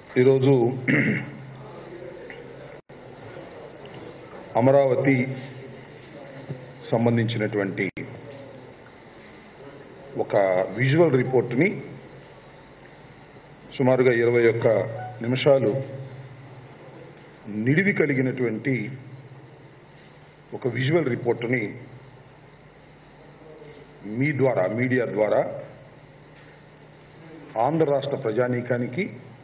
ఈరోజు అమరావతి సంబంధించినటువంటి ఒక విజువల్ రిపోర్ట్ని సుమారుగా ఇరవై ఒక్క నిమిషాలు నిడివి కలిగినటువంటి ఒక విజువల్ రిపోర్టుని మీ ద్వారా మీడియా ద్వారా ఆంధ్ర రాష్ట్ర ప్రజానీకానికి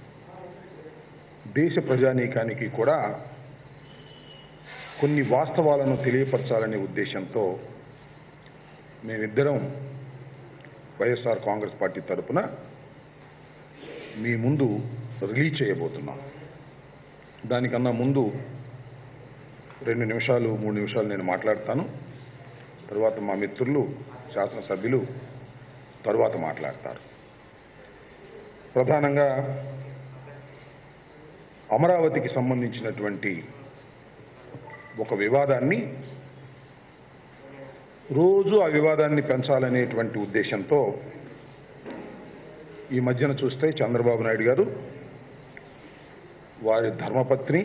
దేశ ప్రజానీకానికి కూడా కొన్ని వాస్తవాలను తెలియపరచాలనే ఉద్దేశంతో మేమిద్దరం వైఎస్ఆర్ కాంగ్రెస్ పార్టీ తరపున మీ ముందు రిలీజ్ చేయబోతున్నాం దానికన్నా ముందు రెండు నిమిషాలు మూడు నిమిషాలు నేను మాట్లాడతాను తర్వాత మా మిత్రులు శాసనసభ్యులు తరువాత మాట్లాడతారు ప్రధానంగా అమరావతికి సంబంధించినటువంటి ఒక వివాదాన్ని రోజు ఆ వివాదాన్ని పెంచాలనేటువంటి ఉద్దేశంతో ఈ మధ్యన చూస్తే చంద్రబాబు నాయుడు గారు వారి ధర్మపత్ని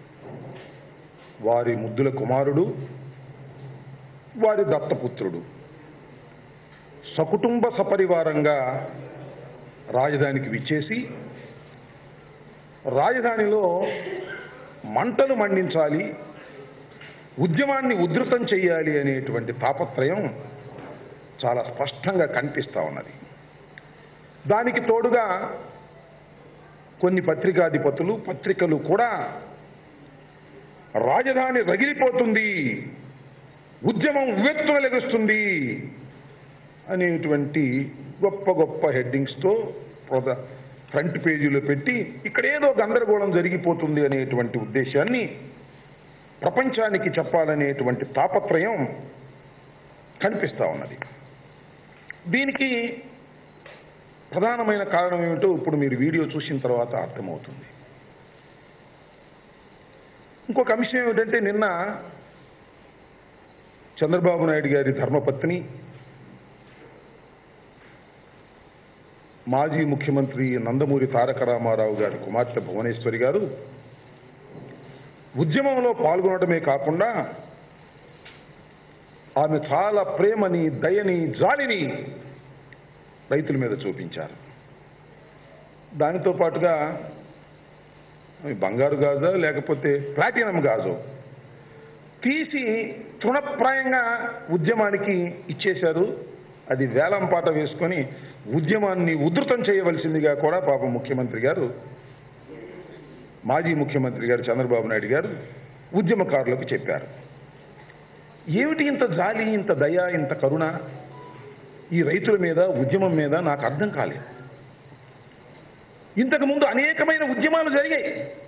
వారి ముద్దుల కుమారుడు వారి దత్తపుత్రుడు సకుటుంబ సపరివారంగా రాజధానికి విచ్చేసి రాజధానిలో మంటలు మండించాలి ఉద్యమాన్ని ఉధృతం చేయాలి అనేటువంటి తాపత్రయం చాలా స్పష్టంగా కనిపిస్తా ఉన్నది దానికి తోడుగా కొన్ని పత్రికాధిపతులు పత్రికలు కూడా రాజధాని రగిలిపోతుంది ఉద్యమం ఉవ్వెత్తున లెగుస్తుంది అనేటువంటి గొప్ప గొప్ప హెడ్డింగ్స్తో ప్రధ- ఫ్రంట్ పేజీలో పెట్టి ఇక్కడ ఏదో గందరగోళం జరిగిపోతుంది అనేటువంటి ఉద్దేశాన్ని ప్రపంచానికి చెప్పాలనేటువంటి తాపత్రయం కనిపిస్తా ఉన్నది దీనికి ప్రధానమైన కారణం ఏమిటో ఇప్పుడు మీరు వీడియో చూసిన తర్వాత అర్థమవుతుంది ఇంకొక అంశం ఏమిటంటే నిన్న చంద్రబాబు నాయుడు గారి ధర్మపత్ని మాజీ ముఖ్యమంత్రి నందమూరి తారక రామారావు గారి కుమార్తె భువనేశ్వరి గారు ఉద్యమంలో పాల్గొనడమే కాకుండా ఆమె చాలా ప్రేమని దయని జాలిని రైతుల మీద చూపించారు దానితో పాటుగా అవి బంగారు గాజా లేకపోతే ప్లాటినం గాజు తీసి తృణప్రాయంగా ఉద్యమానికి ఇచ్చేశారు అది వేలం పాట వేసుకొని ఉద్యమాన్ని ఉధృతం చేయవలసిందిగా కూడా పాపం ముఖ్యమంత్రి గారు మాజీ ముఖ్యమంత్రి గారు చంద్రబాబు నాయుడు గారు ఉద్యమకారులకు చెప్పారు ఏమిటి ఇంత జాలి ఇంత దయ ఇంత కరుణ ఈ రైతుల మీద ఉద్యమం మీద నాకు అర్థం కాలేదు ఇంతకు ముందు అనేకమైన ఉద్యమాలు జరిగాయి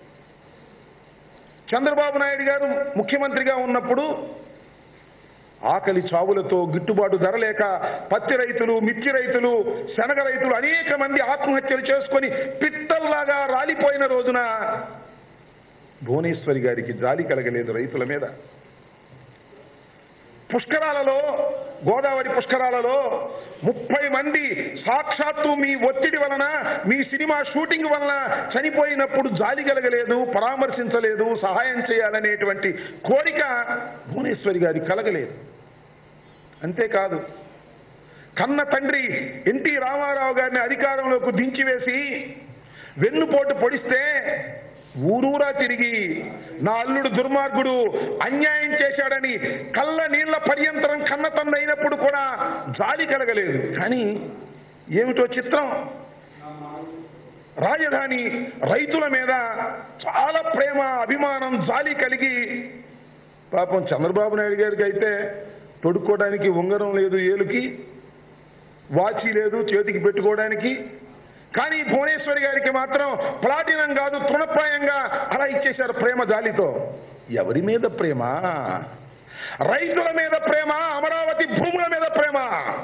చంద్రబాబు నాయుడు గారు ముఖ్యమంత్రిగా ఉన్నప్పుడు ఆకలి చావులతో గిట్టుబాటు ధర లేక పత్తి రైతులు మిర్చి రైతులు శనగ రైతులు అనేక మంది ఆత్మహత్యలు చేసుకొని పిట్టల్లాగా రాలిపోయిన రోజున భువనేశ్వరి గారికి జాలి కలగలేదు రైతుల మీద పుష్కరాలలో గోదావరి పుష్కరాలలో ముప్పై మంది సాక్షాత్తు మీ ఒత్తిడి వలన మీ సినిమా షూటింగ్ వలన చనిపోయినప్పుడు జాలి కలగలేదు పరామర్శించలేదు సహాయం చేయాలనేటువంటి కోరిక భువనేశ్వరి గారి కలగలేదు అంతేకాదు కన్న తండ్రి ఎన్టీ రామారావు గారిని అధికారంలోకి దించివేసి వెన్నుపోటు పొడిస్తే ఊరూరా తిరిగి నా అల్లుడు దుర్మార్గుడు అన్యాయం చేశాడని కళ్ళ నీళ్ల పర్యంతరం కన్న తండ్రి అయినప్పుడు కూడా జాలి కలగలేదు కానీ ఏమిటో చిత్రం రాజధాని రైతుల మీద చాలా ప్రేమ అభిమానం జాలి కలిగి పాపం చంద్రబాబు నాయుడు గారికి అయితే తొడుక్కోవడానికి ఉంగరం లేదు ఏలుకి వాచి లేదు చేతికి పెట్టుకోవడానికి కానీ భువనేశ్వరి గారికి మాత్రం ప్లాటినం కాదు తృణప్రాయంగా అలా ఇచ్చేశారు ప్రేమ జాలితో ఎవరి మీద ప్రేమ రైతుల మీద ప్రేమ అమరావతి భూముల మీద ప్రేమ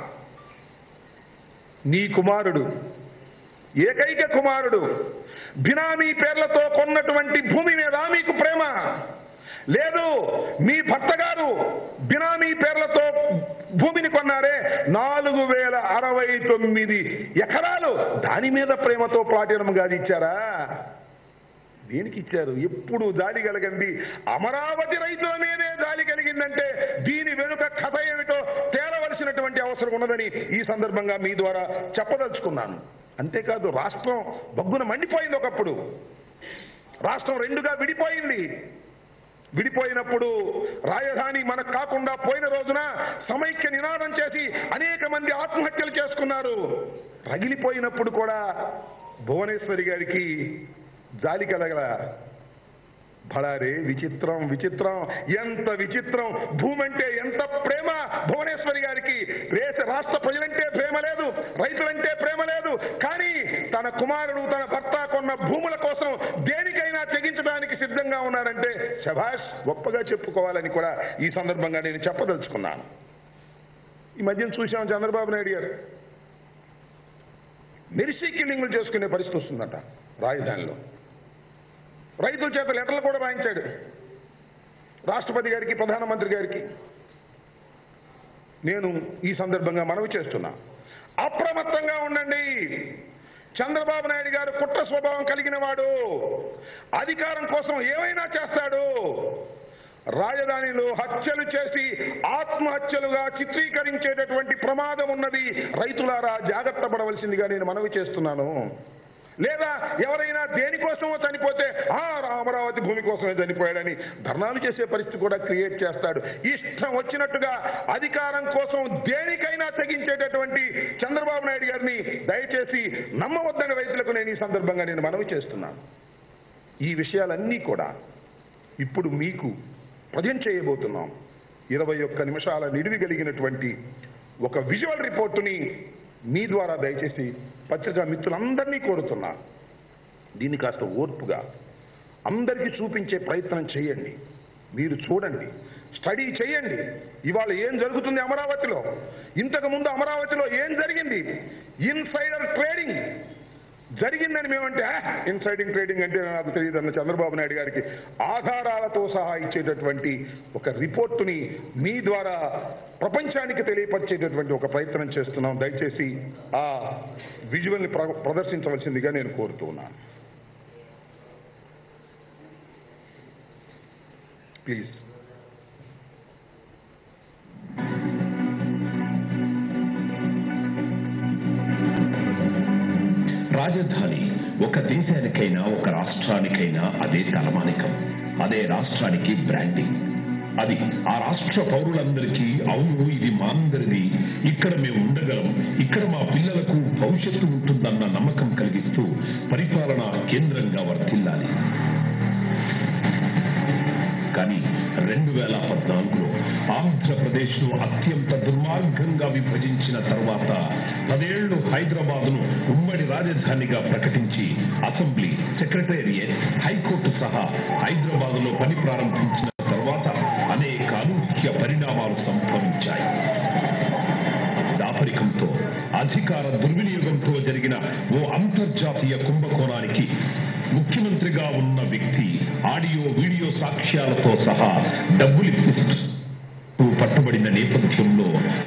నీ కుమారుడు ఏకైక కుమారుడు బినామీ పేర్లతో కొన్నటువంటి భూమి మీద మీకు ప్రేమ లేదు మీ భర్త గారు బినామీ పేర్లతో భూమిని కొన్నారే నాలుగు వేల అరవై తొమ్మిది ఎకరాలు దాని మీద ప్రేమతో ప్లాటినం గాది ఇచ్చారా దేనికి ఇచ్చారు ఎప్పుడు జాలి కలిగింది అమరావతి రైతుల మీదే జాలి కలిగిందంటే దీని వెనుక కథ ఏమిటో తేలవలసినటువంటి అవసరం ఉన్నదని ఈ సందర్భంగా మీ ద్వారా చెప్పదలుచుకున్నాను అంతేకాదు రాష్ట్రం బగ్గున మండిపోయింది ఒకప్పుడు రాష్ట్రం రెండుగా విడిపోయింది విడిపోయినప్పుడు రాజధాని మనకు కాకుండా పోయిన రోజున సమైక్య నినాదం చేసి అనేక మంది ఆత్మహత్యలు చేసుకున్నారు రగిలిపోయినప్పుడు కూడా భువనేశ్వరి గారికి జాలి కలగల భళారే విచిత్రం విచిత్రం ఎంత విచిత్రం భూమి అంటే ఎంత ప్రేమ భువనేశ్వరి గారికి దేశ రాష్ట్ర ప్రజలంటే ప్రేమ లేదు రైతులంటే ప్రేమ లేదు కానీ తన కుమారుడు తన భర్త కొన్న భూముల కోసం దేనికైనా తెగించడానికి సిద్ధంగా ఉన్నాడంటే శభాష్ గొప్పగా చెప్పుకోవాలని కూడా ఈ సందర్భంగా నేను చెప్పదలుచుకున్నాను ఈ మధ్యన చూశాం చంద్రబాబు నాయుడు గారు మెరిసి కిల్లింగులు చేసుకునే పరిస్థితి వస్తుందట రాజధానిలో రైతుల చేత లెటర్లు కూడా రాయించాడు రాష్ట్రపతి గారికి ప్రధానమంత్రి గారికి నేను ఈ సందర్భంగా మనవి చేస్తున్నా అప్రమత్తంగా ఉండండి చంద్రబాబు నాయుడు గారు కుట్ర స్వభావం కలిగిన వాడు అధికారం కోసం ఏమైనా చేస్తాడు రాజధానిలో హత్యలు చేసి ఆత్మహత్యలుగా చిత్రీకరించేటటువంటి ప్రమాదం ఉన్నది రైతులారా జాగ్రత్త పడవలసిందిగా నేను మనవి చేస్తున్నాను లేదా ఎవరైనా దేనికోసమో చనిపోతే ఆ అమరావతి భూమి కోసమే చనిపోయాడని ధర్నాలు చేసే పరిస్థితి కూడా క్రియేట్ చేస్తాడు ఇష్టం వచ్చినట్టుగా అధికారం కోసం దేనికైనా తెగించేటటువంటి చంద్రబాబు నాయుడు గారిని దయచేసి నమ్మవద్దని రైతులకు నేను ఈ సందర్భంగా నేను మనవి చేస్తున్నాను ఈ విషయాలన్నీ కూడా ఇప్పుడు మీకు ప్రజెంట్ చేయబోతున్నాం ఇరవై ఒక్క నిమిషాల నిడివి కలిగినటువంటి ఒక విజువల్ రిపోర్టుని మీ ద్వారా దయచేసి పత్రికా మిత్రులందరినీ కోరుతున్నా దీన్ని కాస్త ఓర్పుగా అందరికీ చూపించే ప్రయత్నం చేయండి మీరు చూడండి స్టడీ చేయండి ఇవాళ ఏం జరుగుతుంది అమరావతిలో ఇంతకు ముందు అమరావతిలో ఏం జరిగింది ఇన్సైడర్ ట్రేడింగ్ జరిగిందని మేమంటే ఇన్సైడింగ్ ట్రేడింగ్ అంటే నాకు తెలియదు అన్న చంద్రబాబు నాయుడు గారికి ఆధారాలతో సహా ఇచ్చేటటువంటి ఒక రిపోర్టుని మీ ద్వారా ప్రపంచానికి తెలియపరిచేటటువంటి ఒక ప్రయత్నం చేస్తున్నాం దయచేసి ఆ విజువల్ని ప్ర- ప్రదర్శించవలసిందిగా నేను కోరుతూ ఉన్నాను ప్లీజ్ రాజధాని ఒక దేశానికైనా ఒక రాష్ట్రానికైనా అదే తలమానికం అదే రాష్ట్రానికి బ్రాండింగ్ అది ఆ రాష్ట్ర పౌరులందరికీ అవును ఇది మా అందరిది ఇక్కడ మేము ఉండగలం ఇక్కడ మా పిల్లలకు భవిష్యత్తు ఉంటుందన్న నమ్మకం కలిగిస్తూ పరిపాలనా కేంద్రంగా వర్తిల్లాలి కానీ రెండు వేల పద్నాలుగులో ఆంధ్రప్రదేశ్ ను అత్యంత దుర్మార్గంగా విభజించిన తర్వాత పదేళ్లు హైదరాబాద్ ను ఉమ్మడి రాజధానిగా ప్రకటించి అసెంబ్లీ సెక్రటేరియట్ హైకోర్టు సహా హైదరాబాద్ లో పని ప్రారంభించిన తర్వాత అనేక అనూహ్య పరిణామాలు సంభవించాయి దాపరికంతో అధికార దుర్వినియోగంతో జరిగిన ఓ అంతర్జాతీయ కుంభకోణానికి ముఖ్యమంత్రిగా ఉన్న వ్యక్తి ఆడియో వీడియో సాక్ష్యాలతో సహా డబ్బులిప్పిస్తూ పట్టుబడిన నేపథ్యంలో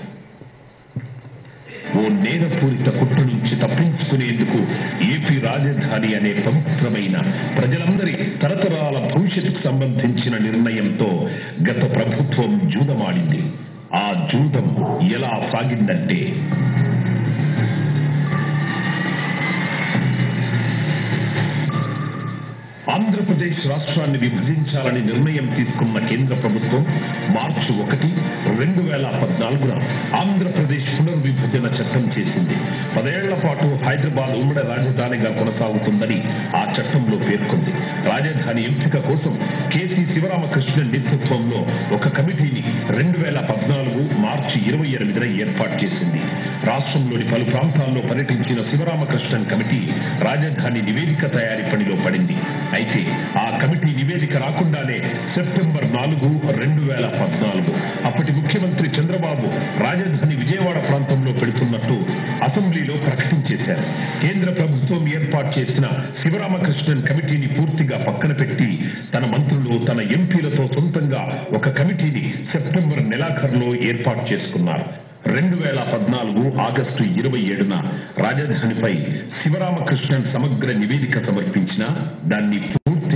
ఓ నేరపూరిత కుట్ర నుంచి తప్పించుకునేందుకు ఏపీ రాజధాని అనే పవిత్రమైన ప్రజలందరి తరతరాల భవిష్యత్తుకు సంబంధించిన నిర్ణయంతో గత ప్రభుత్వం జూదమాడింది ఆ జూదం ఎలా సాగిందంటే ఆంధ్రప్రదేశ్ రాష్ట్రాన్ని విభజించాలని నిర్ణయం తీసుకున్న కేంద్ర ప్రభుత్వం మార్చి ఒకటి రెండు వేల పద్నాలుగున ఆంధ్రప్రదేశ్ పునర్విభజన చట్టం చేసింది పదేళ్ల పాటు హైదరాబాద్ ఉమ్మడి రాజధానిగా కొనసాగుతుందని ఆ చట్టంలో పేర్కొంది రాజధాని ఎంపిక కోసం కేసీ శివరామకృష్ణన్ నేతృత్వంలో ఒక కమిటీని రెండు వేల పద్నాలుగు మార్చి ఇరవై ఎనిమిదిన ఏర్పాటు చేసింది రాష్ట్రంలోని పలు ప్రాంతాల్లో పర్యటించిన శివరామకృష్ణన్ కమిటీ రాజధాని నివేదిక తయారీ పనిలో పడింది అయితే ఆ కమిటీ నివేదిక రాకుండానే సెప్టెంబర్ నాలుగు రెండు వేల పద్నాలుగు అప్పటి ముఖ్యమంత్రి చంద్రబాబు రాజధాని విజయవాడ ప్రాంతంలో పెడుతున్నట్టు అసెంబ్లీలో ప్రకటించేశారు కేంద్ర ప్రభుత్వం ఏర్పాటు చేసిన శివరామకృష్ణన్ కమిటీని పూర్తిగా పక్కన పెట్టి తన మంత్రులు తన ఎంపీలతో సొంతంగా ఒక కమిటీని సెప్టెంబర్ నెలాఖరులో ఏర్పాటు చేసుకున్నారు రెండు వేల పద్నాలుగు ఆగస్టు ఇరవై ఏడున రాజధానిపై శివరామకృష్ణన్ సమగ్ర నివేదిక సమర్పించిన దాన్ని పూర్తిగా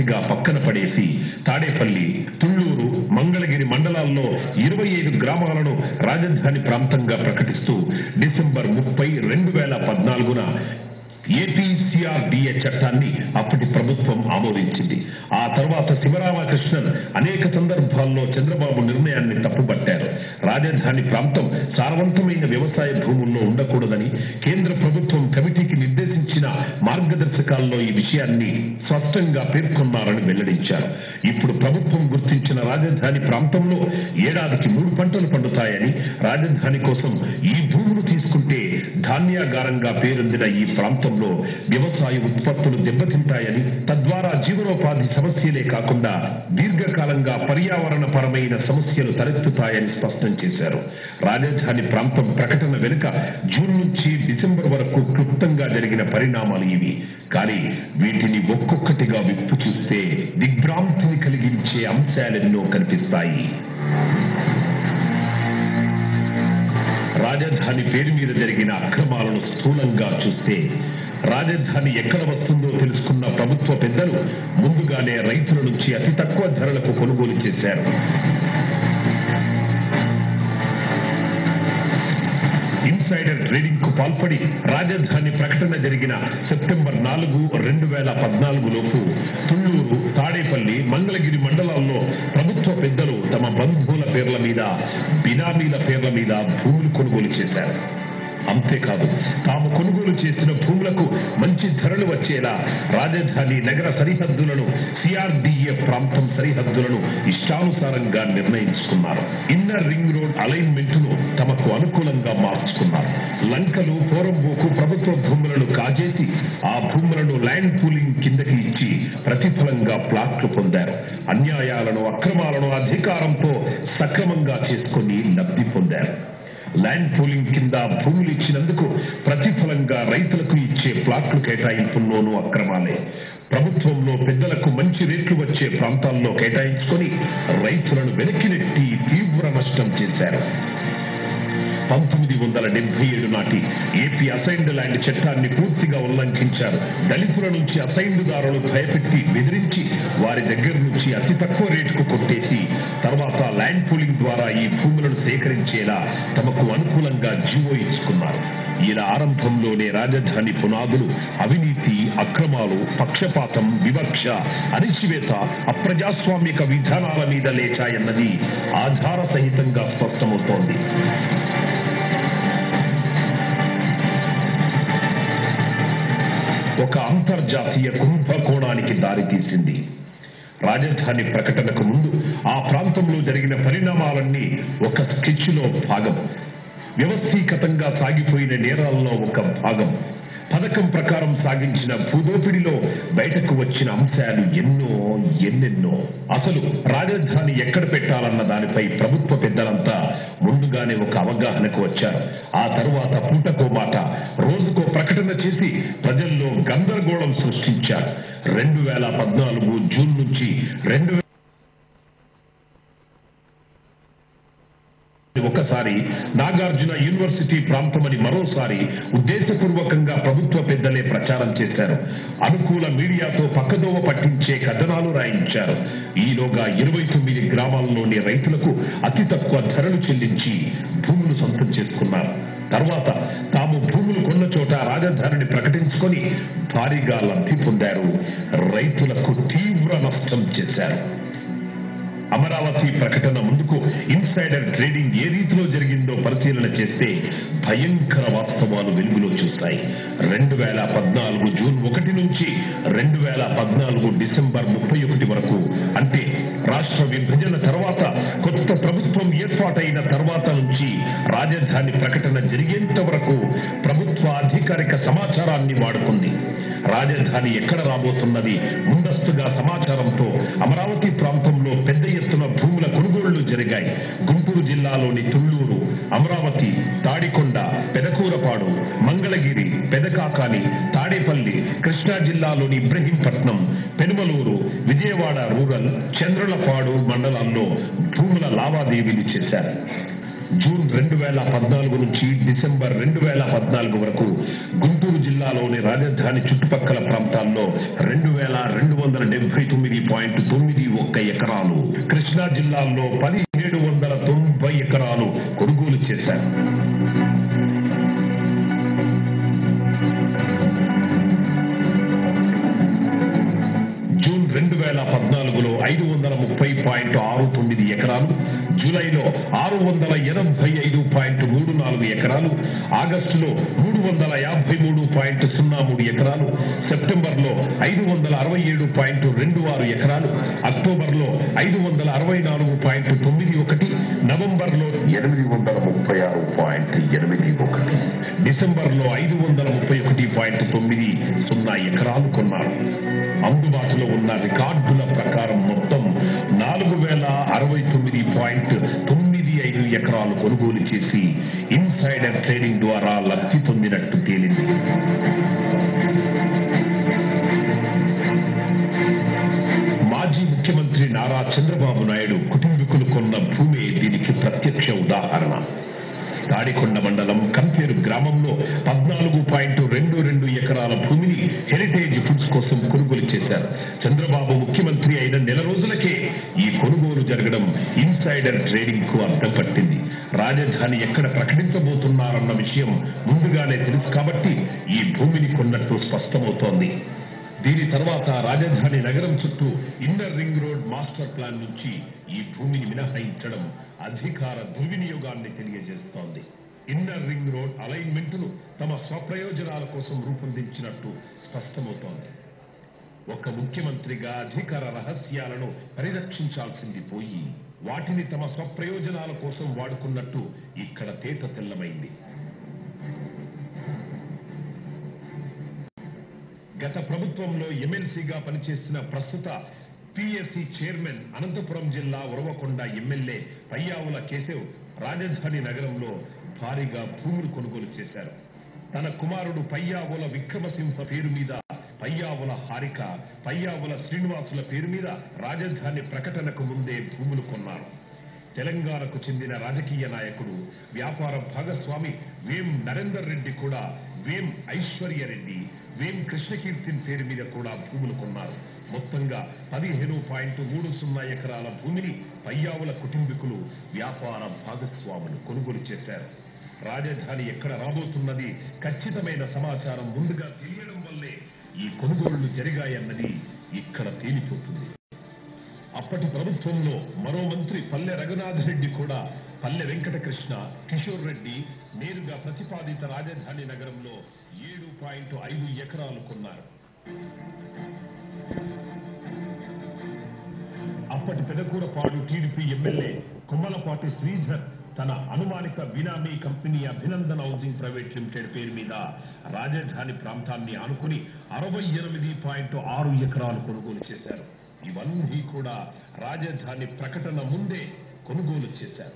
పూర్తిగా పక్కన పడేసి తాడేపల్లి తుళ్లూరు మంగళగిరి మండలాల్లో ఇరవై ఐదు గ్రామాలను రాజధాని ప్రాంతంగా ప్రకటిస్తూ డిసెంబర్ ముప్పై రెండు వేల పద్నాలుగున ఏపీసీఆర్డీఏ చట్టాన్ని అప్పటి ప్రభుత్వం ఆమోదించింది ఆ తర్వాత శివరామకృష్ణన్ అనేక సందర్భాల్లో చంద్రబాబు నిర్ణయాన్ని తప్పుపట్టారు రాజధాని ప్రాంతం సారవంతమైన వ్యవసాయ భూముల్లో ఉండకూడదని కేంద్ర ప్రభుత్వం కమిటీకి నిర్దేశించిన మార్గదర్శకాల్లో ఈ విషయాన్ని స్పష్టంగా పేర్కొన్నారని వెల్లడించారు ఇప్పుడు ప్రభుత్వం గుర్తించిన రాజధాని ప్రాంతంలో ఏడాదికి మూడు పంటలు పండుతాయని రాజధాని కోసం ఈ భూములు తీసుకుంటే ధాన్యాగారంగా పేరొందిన ఈ ప్రాంతంలో వ్యవసాయ ఉత్పత్తులు దెబ్బతింటాయని తద్వారా జీవనోపాధి సమస్యలే కాకుండా దీర్ఘకాలంగా పర్యావరణ పరమైన సమస్యలు తలెత్తుతాయని స్పష్టం చేశారు రాజధాని ప్రాంతం ప్రకటన వెనుక జూన్ నుంచి డిసెంబర్ వరకు క్లుప్తంగా జరిగిన పరిణామాలు ఇవి కానీ వీటిని ఒక్కొక్కటిగా విప్పు చూస్తే దిగ్భ్రాంతిని కలిగించే అంశాలెన్నో కనిపిస్తాయి రాజధాని పేరు మీద జరిగిన అక్రమాలను స్థూలంగా చూస్తే రాజధాని ఎక్కడ వస్తుందో తెలుసుకున్న ప్రభుత్వ పెద్దలు ముందుగానే రైతుల నుంచి అతి తక్కువ ధరలకు కొనుగోలు చేశారు ఇన్సైడర్ ట్రేడింగ్ కు పాల్పడి రాజధాని ప్రకటన జరిగిన సెప్టెంబర్ నాలుగు రెండు వేల పద్నాలుగు లోపు తుళ్లూరు తాడేపల్లి మంగళగిరి మండలాల్లో ప్రభుత్వ పెద్దలు తమ బంధువుల పేర్ల మీద బినామీల పేర్ల మీద భూములు కొనుగోలు చేశారు అంతేకాదు తాము కొనుగోలు చేసిన భూములకు మంచి ధరలు వచ్చేలా రాజధాని నగర సరిహద్దులను సిఆర్డీఏ ప్రాంతం సరిహద్దులను ఇష్టానుసారంగా నిర్ణయించుకున్నారు ఇన్నర్ రింగ్ రోడ్ అలైన్మెంట్ ను తమకు అనుకూలంగా మార్చుకున్నారు లంకలు పోరంబోకు ప్రభుత్వ భూములను కాజేసి ఆ భూములను ల్యాండ్ పూలింగ్ కిందకి ఇచ్చి ప్రతిఫలంగా ప్లాట్లు పొందారు అన్యాయాలను అక్రమాలను అధికారంతో సక్రమంగా చేసుకుని లబ్ధి పొందారు ల్యాండ్ పూలింగ్ కింద భూములు ఇచ్చినందుకు ప్రతిఫలంగా రైతులకు ఇచ్చే ప్లాట్లు కేటాయింపుల్లోనూ అక్రమాలే ప్రభుత్వంలో పెద్దలకు మంచి రేట్లు వచ్చే ప్రాంతాల్లో కేటాయించుకొని రైతులను వెనక్కి నెట్టి తీవ్ర నష్టం చేశారు పంతొమ్మిది వందల డెబ్బై ఏడు నాటి ఏపీ అసైన్డ్ ల్యాండ్ చట్టాన్ని పూర్తిగా ఉల్లంఘించారు దళితుల నుంచి అసైన్డుదారులు భయపెట్టి బెదిరించి వారి దగ్గర నుంచి అతి తక్కువ రేటుకు కొట్టేసి తర్వాత ల్యాండ్ పూలింగ్ ద్వారా ఈ భూములను సేకరించేలా తమకు అనుకూలంగా జీవో ఇచ్చుకున్నారు ఇలా ఆరంభంలోనే రాజధాని పునాదులు అవినీతి అక్రమాలు పక్షపాతం వివక్ష అణిచివేత అప్రజాస్వామిక విధానాల మీద లేచాయన్నది ఆధార సహితంగా స్పష్టమవుతోంది ఒక అంతర్జాతీయ కుంభకోణానికి దారితీసింది రాజధాని ప్రకటనకు ముందు ఆ ప్రాంతంలో జరిగిన పరిణామాలన్నీ ఒక స్కెచ్ లో భాగం వ్యవస్థీకృతంగా సాగిపోయిన నేరాల్లో ఒక భాగం పథకం ప్రకారం సాగించిన భూదోపిడిలో బయటకు వచ్చిన అంశాలు ఎన్నో ఎన్నెన్నో అసలు రాజధాని ఎక్కడ పెట్టాలన్న దానిపై ప్రభుత్వ పెద్దలంతా ముందుగానే ఒక అవగాహనకు వచ్చారు ఆ తరువాత పూటకో మాట రోజుకో ప్రకటన చేసి ప్రజల్లో గందరగోళం సృష్టించారు రెండు వేల పద్నాలుగు జూన్ నుంచి రెండు ఒకసారి నాగార్జున యూనివర్సిటీ ప్రాంతమని మరోసారి ఉద్దేశపూర్వకంగా ప్రభుత్వ పెద్దలే ప్రచారం చేశారు అనుకూల మీడియాతో పక్కదోవ పట్టించే కథనాలు రాయించారు ఈలోగా ఇరవై తొమ్మిది గ్రామాల్లోని రైతులకు అతి తక్కువ ధరలు చెల్లించి భూములు సొంతం చేసుకున్నారు తర్వాత తాము భూములు కొన్న చోట రాజధానిని ప్రకటించుకొని భారీగా లబ్ధి పొందారు రైతులకు తీవ్ర నష్టం చేశారు అమరావతి ప్రకటన ముందుకు ఇన్సైడర్ ట్రేడింగ్ ఏ రీతిలో జరిగిందో పరిశీలన చేస్తే భయంకర వాస్తవాలు వెలుగులో చూస్తాయి రెండు వేల పద్నాలుగు జూన్ ఒకటి నుంచి రెండు వేల పద్నాలుగు డిసెంబర్ ముప్పై ఒకటి వరకు అంటే రాష్ట్ర విభజన తర్వాత కొత్త ప్రభుత్వం ఏర్పాటైన తర్వాత నుంచి రాజధాని ప్రకటన జరిగేంత వరకు ప్రభుత్వ అధికారిక సమాచారాన్ని వాడుకుంది రాజధాని ఎక్కడ రాబోతున్నది ముందస్తుగా సమాచారంతో అమరావతి ప్రాంతంలో పెద్ద ఎత్తున భూముల కొనుగోళ్లు జరిగాయి గుంటూరు జిల్లాలోని తుళ్లూరు అమరావతి తాడికొండ పెదకూరపాడు మంగళగిరి పెదకాకాని తాడేపల్లి కృష్ణా జిల్లాలోని ఇబ్రహీంపట్నం పెనుమలూరు విజయవాడ రూరల్ చంద్రలపాడు మండలాల్లో భూముల లావాదేవీలు చేశారు జూన్ రెండు వేల పద్నాలుగు నుంచి డిసెంబర్ రెండు వేల పద్నాలుగు వరకు గుంటూరు జిల్లాలోని రాజధాని చుట్టుపక్కల ప్రాంతాల్లో రెండు వేల రెండు వందల డెబ్బై తొమ్మిది పాయింట్ తొమ్మిది ఒక్క ఎకరాలు కృష్ణా జిల్లాల్లో పదిహేడు వందల తొంభై ఎకరాలు కొనుగోలు చేశారు జూన్ రెండు వేల పద్నాలుగులో ఐదు వందల ముప్పై పాయింట్ ఆరు తొమ్మిది ఎకరాలు జూలైలో ఆరు వందల ఎనభై ఐదు పాయింట్ మూడు నాలుగు ఎకరాలు ఆగస్టులో మూడు వందల యాభై మూడు పాయింట్ సున్నా మూడు ఎకరాలు సెప్టెంబర్లో ఐదు వందల అరవై ఏడు పాయింట్ రెండు ఆరు ఎకరాలు అక్టోబర్లో ఐదు వందల అరవై నాలుగు పాయింట్ తొమ్మిది ఒకటి నవంబర్లో ఎనిమిది వందల ముప్పై ఆరు పాయింట్ ఎనిమిది ఒకటి డిసెంబర్లో ఐదు వందల ముప్పై ఒకటి పాయింట్ తొమ్మిది సున్నా ఎకరాలు కొన్నారు అందుబాటులో ఉన్న రికార్డుల ప్రకారం మొత్తం నాలుగు వేల అరవై తొమ్మిది పాయింట్ తొమ్మిది ఐదు ఎకరాలు కొనుగోలు చేసి ఇన్సైడర్ ట్రేడింగ్ ద్వారా లబ్ధి పొందినట్టు తేలింది మాజీ ముఖ్యమంత్రి నారా చంద్రబాబు నాయుడు కుటుంబీకులు కొన్న భూమి దీనికి ప్రత్యక్ష ఉదాహరణ తాడికొండ మండలం కంపేరు గ్రామంలో పద్నాలుగు పాయింట్ రెండు రెండు ఎకరాల భూమిని హెరిటేజ్ ఫుడ్స్ కోసం కొనుగోలు చేశారు చంద్రబాబు ముఖ్యమంత్రి అయిన నెల రోజులకే ఈ కొనుగోలు జరగడం ఇన్సైడర్ ట్రేడింగ్ కు అర్థం పట్టింది రాజధాని ఎక్కడ ప్రకటించబోతున్నారన్న విషయం ముందుగానే తెలుసు కాబట్టి ఈ భూమిని కొన్నట్టు స్పష్టమవుతోంది దీని తర్వాత రాజధాని నగరం చుట్టూ inner ring road master plan నుంచి ఈ భూమిని మినహాయించడం అధికార దుర్వినియోగాన్ని తెలియజేస్తోంది ఇన్నర్ రింగ్ రోడ్ అలైన్మెంట్ ను తమ స్వప్రయోజనాల కోసం రూపొందించినట్టు స్పష్టమవుతోంది ఒక ముఖ్యమంత్రిగా అధికార రహస్యాలను పరిరక్షించాల్సింది పోయి వాటిని తమ స్వప్రయోజనాల కోసం వాడుకున్నట్టు ఇక్కడ తేట తెల్లమైంది గత ప్రభుత్వంలో ఎమ్మెల్సీగా పనిచేసిన ప్రస్తుత పిఎస్సి చైర్మన్ అనంతపురం జిల్లా ఉరవకొండ ఎమ్మెల్యే పయ్యావుల కేశవ్ రాజధాని నగరంలో భారీగా భూములు కొనుగోలు చేశారు తన కుమారుడు పయ్యావుల విక్రమసింహ పేరు మీద పయ్యావుల హారిక పయ్యావుల శ్రీనివాసుల పేరు మీద రాజధాని ప్రకటనకు ముందే భూములు కొన్నారు తెలంగాణకు చెందిన రాజకీయ నాయకుడు వ్యాపార భాగస్వామి వేం నరేందర్ రెడ్డి కూడా వేం ఐశ్వర్య రెడ్డి వేం కృష్ణకీర్తి పేరు మీద కూడా భూములు కొన్నారు మొత్తంగా పదిహేను పాయింట్ మూడు సున్నా ఎకరాల భూమిని పయ్యావుల కుటుంబీకులు వ్యాపార భాగస్వాములు కొనుగోలు చేశారు రాజధాని ఎక్కడ రాబోతున్నది ఖచ్చితమైన సమాచారం ముందుగా తెలియడం వల్లే ఈ కొనుగోళ్లు జరిగాయన్నది ఇక్కడ తేలిపోతుంది అప్పటి ప్రభుత్వంలో మరో మంత్రి పల్లె రఘునాథ్ రెడ్డి కూడా పల్లె వెంకటకృష్ణ కిషోర్ రెడ్డి నేరుగా ప్రతిపాదిత రాజధాని నగరంలో ఏడు పాయింట్ ఐదు ఎకరాలు కొన్నారు అప్పటి పెదకూరపాడు టీడీపీ ఎమ్మెల్యే కొమ్మలపాటి శ్రీధర్ తన అనుమానిత benami company Abhinandan housing private limited పేరు మీద రాజధాని ప్రాంతాన్ని ఆనుకుని అరవై ఎనిమిది పాయింట్ ఆరు ఎకరాలు కొనుగోలు చేశారు ఇవన్నీ కూడా రాజధాని ప్రకటన ముందే కొనుగోలు చేశారు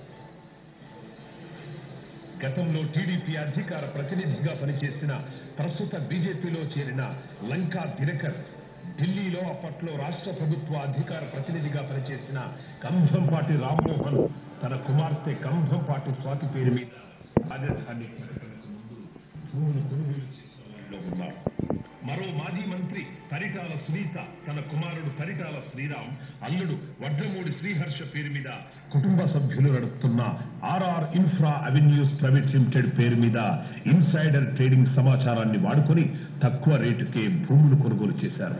గతంలో టీడీపీ అధికార ప్రతినిధిగా పనిచేసిన ప్రస్తుత బీజేపీలో చేరిన లంకా దినకర్ ఢిల్లీలో అప్పట్లో రాష్ట్ర ప్రభుత్వ అధికార ప్రతినిధిగా పనిచేసిన కంభంపాటి రామ్మోహన్ తన కుమార్తె కంభంపాటి స్వాతి పేరు మీద రాజధాని ప్రకటనకు ముందు భూములు కొనుగోలు చేసిన వారిలో ఉన్నారు మరో మాజీ మంత్రి పరిటాల సునీత తన కుమారుడు పరిటాల శ్రీరామ్ అల్లుడు వడ్లమూడి శ్రీహర్ష పేరు మీద కుటుంబ సభ్యులు నడుపుతున్న RR infra avenues private limited పేరు మీద ఇన్సైడర్ ట్రేడింగ్ సమాచారాన్ని వాడుకొని తక్కువ రేటుకే భూములు కొనుగోలు చేశారు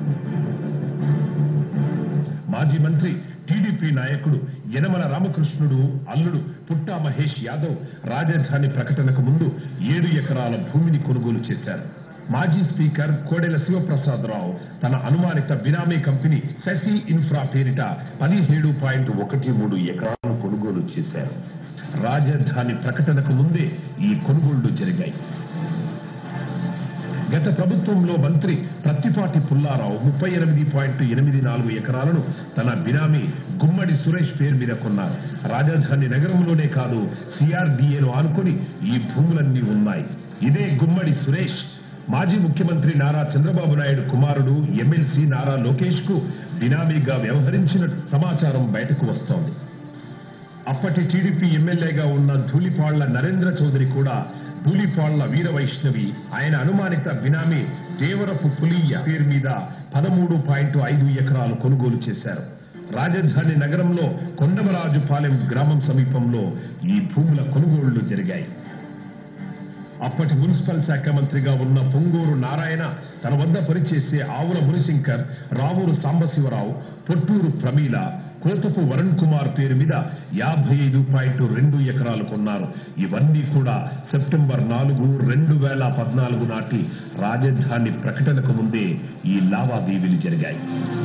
మాజీ మంత్రి టీడీపీ నాయకుడు యనమల రామకృష్ణుడు అల్లుడు పుట్టా మహేష్ యాదవ్ రాజధాని ప్రకటనకు ముందు ఏడు ఎకరాల భూమిని కొనుగోలు చేశారు మాజీ స్పీకర్ కోడెల శివప్రసాదరావు తన అనుమానిత బినామీ కంపెనీ శశి ఇన్ఫ్రా పేరిట పదిహేడు పాయింట్ ఒకటి మూడు ఎకరాలు కొనుగోలు చేశారు రాజధాని ప్రకటనకు ముందే ఈ కొనుగోళ్లు జరిగాయి గత ప్రభుత్వంలో మంత్రి ప్రత్తిపాటి పుల్లారావు ముప్పై ఎనిమిది పాయింట్ ఎనిమిది నాలుగు ఎకరాలను తన బినామీ గుమ్మడి సురేష్ పేరు మీద కొన్నారు రాజధాని నగరంలోనే కాదు సిఆర్డీఏను ఆనుకొని ఈ భూములన్నీ ఉన్నాయి ఇదే గుమ్మడి సురేష్ మాజీ ముఖ్యమంత్రి నారా చంద్రబాబు నాయుడు కుమారుడు ఎమ్మెల్సీ నారా లోకేష్ కు బినామీగా వ్యవహరించిన సమాచారం బయటకు వస్తోంది అప్పటి టీడీపీ ఎమ్మెల్యేగా ఉన్న ధూళిపాళ్ల నరేంద్ర చౌదరి కూడా ధూళిపాళ్ల వీర వైష్ణవి ఆయన అనుమానిత బినామీ దేవరపు పులియ్య పేరు మీద పదమూడు పాయింట్ ఐదు ఎకరాలు కొనుగోలు చేశారు రాజధాని నగరంలో కొండమరాజుపాలెం గ్రామం సమీపంలో ఈ భూముల కొనుగోళ్లు జరిగాయి అప్పటి మున్సిపల్ శాఖ మంత్రిగా ఉన్న పొంగూరు నారాయణ తన వద్ద పనిచేసే ఆవుల మునిశంకర్ రావూరు సాంబశివరావు పొట్టూరు ప్రమీల కోతపు వరుణ్ కుమార్ పేరు మీద యాభై ఐదు పాయింట్ రెండు ఎకరాలు కొన్నారు ఇవన్నీ కూడా సెప్టెంబర్ నాలుగు రెండు వేల పద్నాలుగు నాటి రాజధాని ప్రకటనకు ముందే ఈ లావాదేవీలు జరిగాయి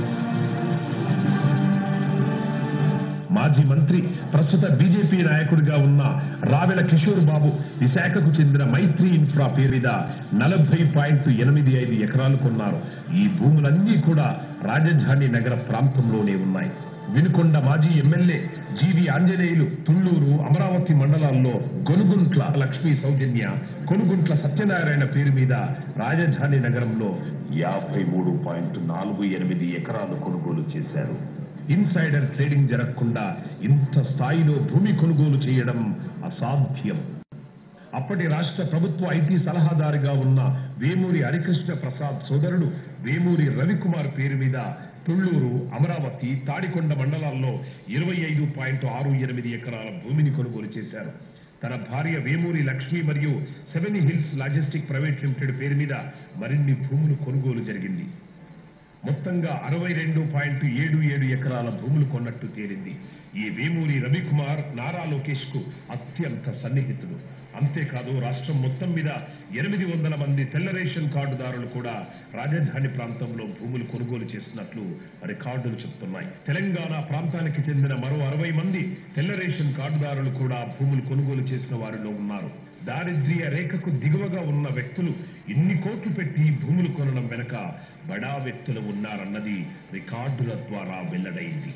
మాజీ మంత్రి ప్రస్తుత బీజేపీ నాయకుడిగా ఉన్న రావెల కిషోర్ బాబు విశాఖకు చెందిన మైత్రి ఇన్ఫ్రా పేరు మీద నలభై పాయింట్ ఎనిమిది ఐదు ఎకరాలు కొన్నారు ఈ భూములన్నీ కూడా రాజధాని నగర ప్రాంతంలోనే ఉన్నాయి వినుకొండ మాజీ ఎమ్మెల్యే జీవి ఆంజనేయులు తుళ్లూరు అమరావతి మండలాల్లో గొనుగుంట్ల లక్ష్మీ సౌజన్య కొనుగుంట్ల సత్యనారాయణ పేరు మీద రాజధాని నగరంలో యాభై మూడు పాయింట్ నాలుగు ఎనిమిది ఎకరాలు కొనుగోలు చేశారు ఇన్సైడర్ ట్రేడింగ్ జరగకుండా ఇంత స్థాయిలో భూమి కొనుగోలు చేయడం అసాధ్యం అప్పటి రాష్ట్ర ప్రభుత్వ ఐటీ సలహాదారుగా ఉన్న వేమూరి హరికృష్ణ ప్రసాద్ సోదరుడు వేమూరి రవికుమార్ పేరు మీద తుళ్లూరు అమరావతి తాడికొండ మండలాల్లో ఇరవై ఐదు పాయింట్ ఆరు ఎనిమిది ఎకరాల భూమిని కొనుగోలు చేశారు తన భార్య వేమూరి లక్ష్మి మరియు seven hills logistic private limited పేరు మీద మరిన్ని భూములు కొనుగోలు జరిగింది మొత్తంగా అరవై రెండు పాయింట్ ఏడు ఏడు ఎకరాల భూములు కొన్నట్టు తేలింది ఈ వేమూరి రవికుమార్ నారా లోకేష్ కు అత్యంత సన్నిహితుడు అంతేకాదు రాష్ట్రం మొత్తం మీద ఎనిమిది వందల మంది తెల్ల రేషన్ కార్డుదారులు కూడా రాజధాని ప్రాంతంలో భూములు కొనుగోలు చేసినట్లు రికార్డులు చెప్తున్నాయి తెలంగాణ ప్రాంతానికి చెందిన మరో అరవై మంది తెల్ల రేషన్ కార్డుదారులు కూడా భూములు కొనుగోలు చేసిన వారిలో ఉన్నారు దారిద్ర్య రేఖకు దిగువగా ఉన్న వ్యక్తులు ఇన్ని కోట్లు పెట్టి భూములు కొనడం వెనక బడా వ్యక్తులు ఉన్నారన్నది రికార్డుల ద్వారా వెల్లడైంది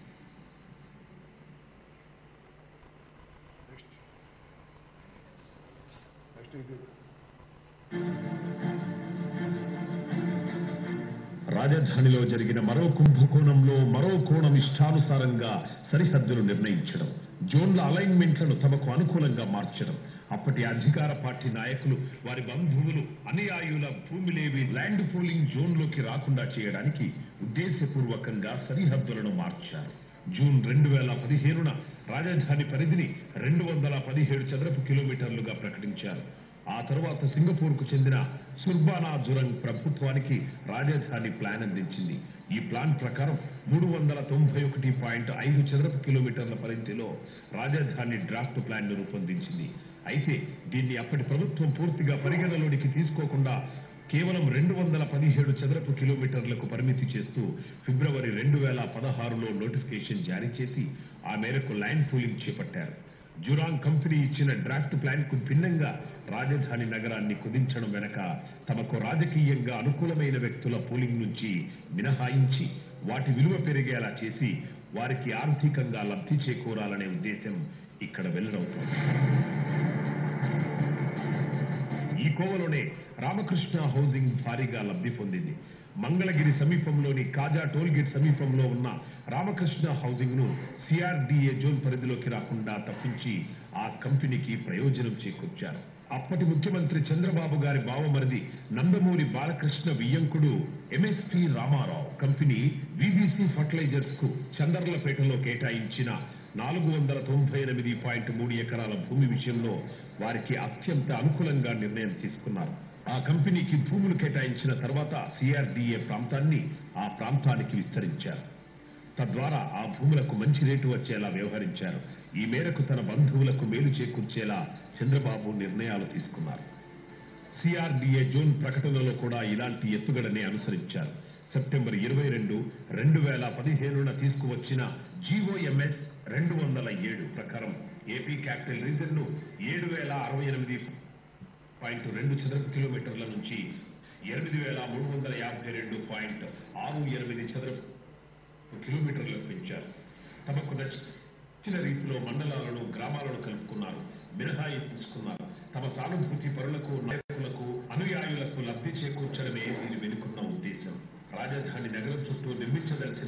రాజధానిలో జరిగిన మరో కుంభకోణంలో మరో కోణం ఇష్టానుసారంగా సరిహద్దులు నిర్ణయించడం జోన్ల అలైన్మెంట్లను తమకు అనుకూలంగా మార్చడం అప్పటి అధికార పార్టీ నాయకులు వారి బంధువులు అనుయాయుల భూమిలేవి ల్యాండ్ పూలింగ్ జోన్లోకి రాకుండా చేయడానికి ఉద్దేశపూర్వకంగా సరిహద్దులను మార్చారు జూన్ రెండు వేల పదిహేనున రాజధాని పరిధిని రెండు వందల పదిహేడు చదరపు కిలోమీటర్లుగా ప్రకటించారు ఆ తరువాత సింగపూర్ కు చెందిన సుర్బానా జురంగ్ ప్రభుత్వానికి రాజధాని ప్లాన్ అందించింది ఈ ప్లాన్ ప్రకారం మూడు వందల తొంభై ఒకటి పాయింట్ ఐదు చదరపు కిలోమీటర్ల పరిధిలో రాజధాని డ్రాఫ్ట్ ప్లాన్ ను రూపొందించింది అయితే దీన్ని అప్పటి ప్రభుత్వం పూర్తిగా పరిగణలోనికి తీసుకోకుండా కేవలం రెండు వందల పదిహేడు చదరపు కిలోమీటర్లకు పరిమితి చేస్తూ ఫిబ్రవరి రెండు వేల పదహారులో నోటిఫికేషన్ జారీ చేసి ఆ మేరకు ల్యాండ్ పూలింగ్ చేపట్టారు జురాంగ్ కంపెనీ ఇచ్చిన డ్రాఫ్ట్ ప్లాన్ కు భిన్నంగా రాజధాని నగరాన్ని కుదించడం వెనక తమకు రాజకీయంగా అనుకూలమైన వ్యక్తుల పోలింగ్ నుంచి మినహాయించి వాటి విలువ పెరిగేలా చేసి వారికి ఆర్థికంగా లబ్ధి చేకూరాలనే ఉద్దేశం ఇక్కడ వెల్లడవుతోంది ఈ కోవలోనే రామకృష్ణ హౌసింగ్ భారీగా లబ్ధి పొందింది మంగళగిరి సమీపంలోని కాజా టోల్గేట్ సమీపంలో ఉన్న రామకృష్ణ హౌసింగ్ ను సిఆర్డీఏ జోన్ పరిధిలోకి రాకుండా తప్పించి ఆ కంపెనీకి ప్రయోజనం చేకూర్చారు అప్పటి ముఖ్యమంత్రి చంద్రబాబు గారి బావమరిది నందమూరి బాలకృష్ణ వియ్యంకుడు MSP Ramarao company VBC fertilisers కు చందర్లపేటలో కేటాయించిన నాలుగు వందల తొంభై ఎనిమిది పాయింట్ మూడు ఎకరాల భూమి విషయంలో వారికి అత్యంత అనుకూలంగా నిర్ణయం తీసుకున్నారు ఆ కంపెనీకి భూములు కేటాయించిన తర్వాత సిఆర్డీఏ ప్రాంతాన్ని ఆ ప్రాంతానికి విస్తరించారు తద్వారా ఆ భూములకు మంచి రేటు వచ్చేలా వ్యవహరించారు ఈ మేరకు తన బంధువులకు మేలు చేకూర్చేలా చంద్రబాబు నిర్ణయాలు తీసుకున్నారు సిఆర్డీఏ జోన్ ప్రకటనలో కూడా ఇలాంటి ఎత్తుగడనే అనుసరించారు సెప్టెంబర్ ఇరవై రెండు రెండు వేల పదిహేనున తీసుకువచ్చిన జీఓఎంఎస్ రెండు వందల ఏడు ప్రకారం ఏపీ క్యాపిటల్ రీజన్ ను ఏడు వేల అరవై ఎనిమిది పాయింట్ రెండు చదరపు కిలోమీటర్ల నుంచి ఎనిమిది వేల మూడు వందల యాభై రెండు పాయింట్ ఆరు ఎనిమిది చదరపు కిలోమీటర్లకు పెంచారు తమకు నచ్చిన రీతిలో మండలాలను గ్రామాలను కలుపుకున్నారు మినహాయించుకున్నారు తమ సానుభూతి పరులకు నాయకులకు అనుయాయులకు లబ్ధి చేకూర్చడమే దీని వెనుకున్న ఉద్దేశం రాజధాని నగరం చుట్టూ నిర్మించదలిచిన ఇన్-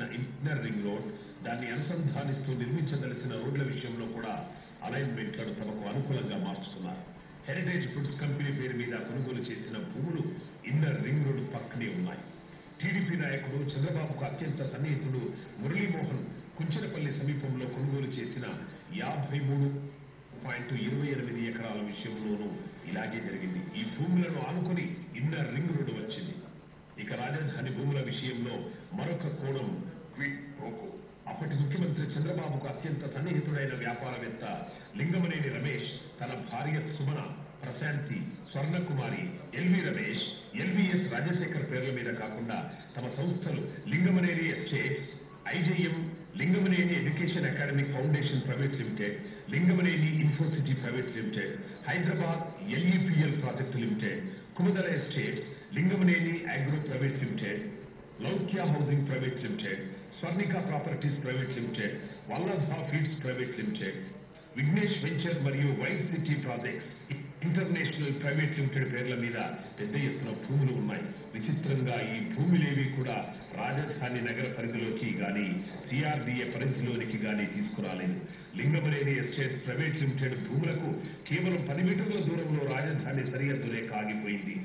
ఇన్నర్ రింగ్ రోడ్ దాన్ని అనుసంధానిస్తూ నిర్మించదలసిన రోడ్ల విషయంలో కూడా అలైన్మెంట్లను తమకు అనుకూలంగా మార్చుతున్నారు హెరిటేజ్ ఫుడ్స్ కంపెనీ పేరు మీద కొనుగోలు చేసిన భూములు ఇన్నర్ రింగ్ రోడ్డు పక్కనే ఉన్నాయి టీడీపీ నాయకుడు చంద్రబాబుకు అత్యంత సన్నిహితుడు మురళీమోహన్ కుంచెరపల్లి సమీపంలో కొనుగోలు చేసిన యాభై మూడు పాయింట్ ఇరవై ఎనిమిది ఎకరాల విషయంలోనూ ఇలాగే జరిగింది ఈ భూములను ఆనుకొని ఇన్నర్ రింగ్ రోడ్డు వచ్చింది ఇక రాజధాని భూముల విషయంలో మరొక కోణం క్విడ్ ప్రోకో అప్పటి ముఖ్యమంత్రి చంద్రబాబుకు అత్యంత సన్నిహితుడైన వ్యాపారవేత్త లింగమనేని రమేష్ తన భార్య సుమన ప్రశాంతి స్వర్ణకుమారి ఎల్వి రమేష్ ఎల్విఎస్ రాజశేఖర్ పేర్ల మీద కాకుండా తమ సంస్థలు Lingamaneni estates IJM Lingamaneni education academic foundation private limited Lingamaneni infocity private limited Hyderabad LEPL project limited Kumadala estate Lingamaneni agro private limited Loukya housing private limited Swarnika properties private limited Vallabha feeds private limited Vighnesh venture మరియు white city projects international private limited పేర్ల మీద పెద్ద ఎత్తున భూములు ఉన్నాయి విచిత్రంగా ఈ భూములేవి కూడా రాజధాని నగర పరిధిలోకి గాని సిఆర్డీఏ పరిధిలోనికి గాని తీసుకురాలేదు లింగమనేని ఎస్టేట్ ప్రైవేట్ లిమిటెడ్ భూములకు కేవలం పది మీటర్ల దూరంలో రాజధాని సరిహద్దు రేఖ ఆగిపోయింది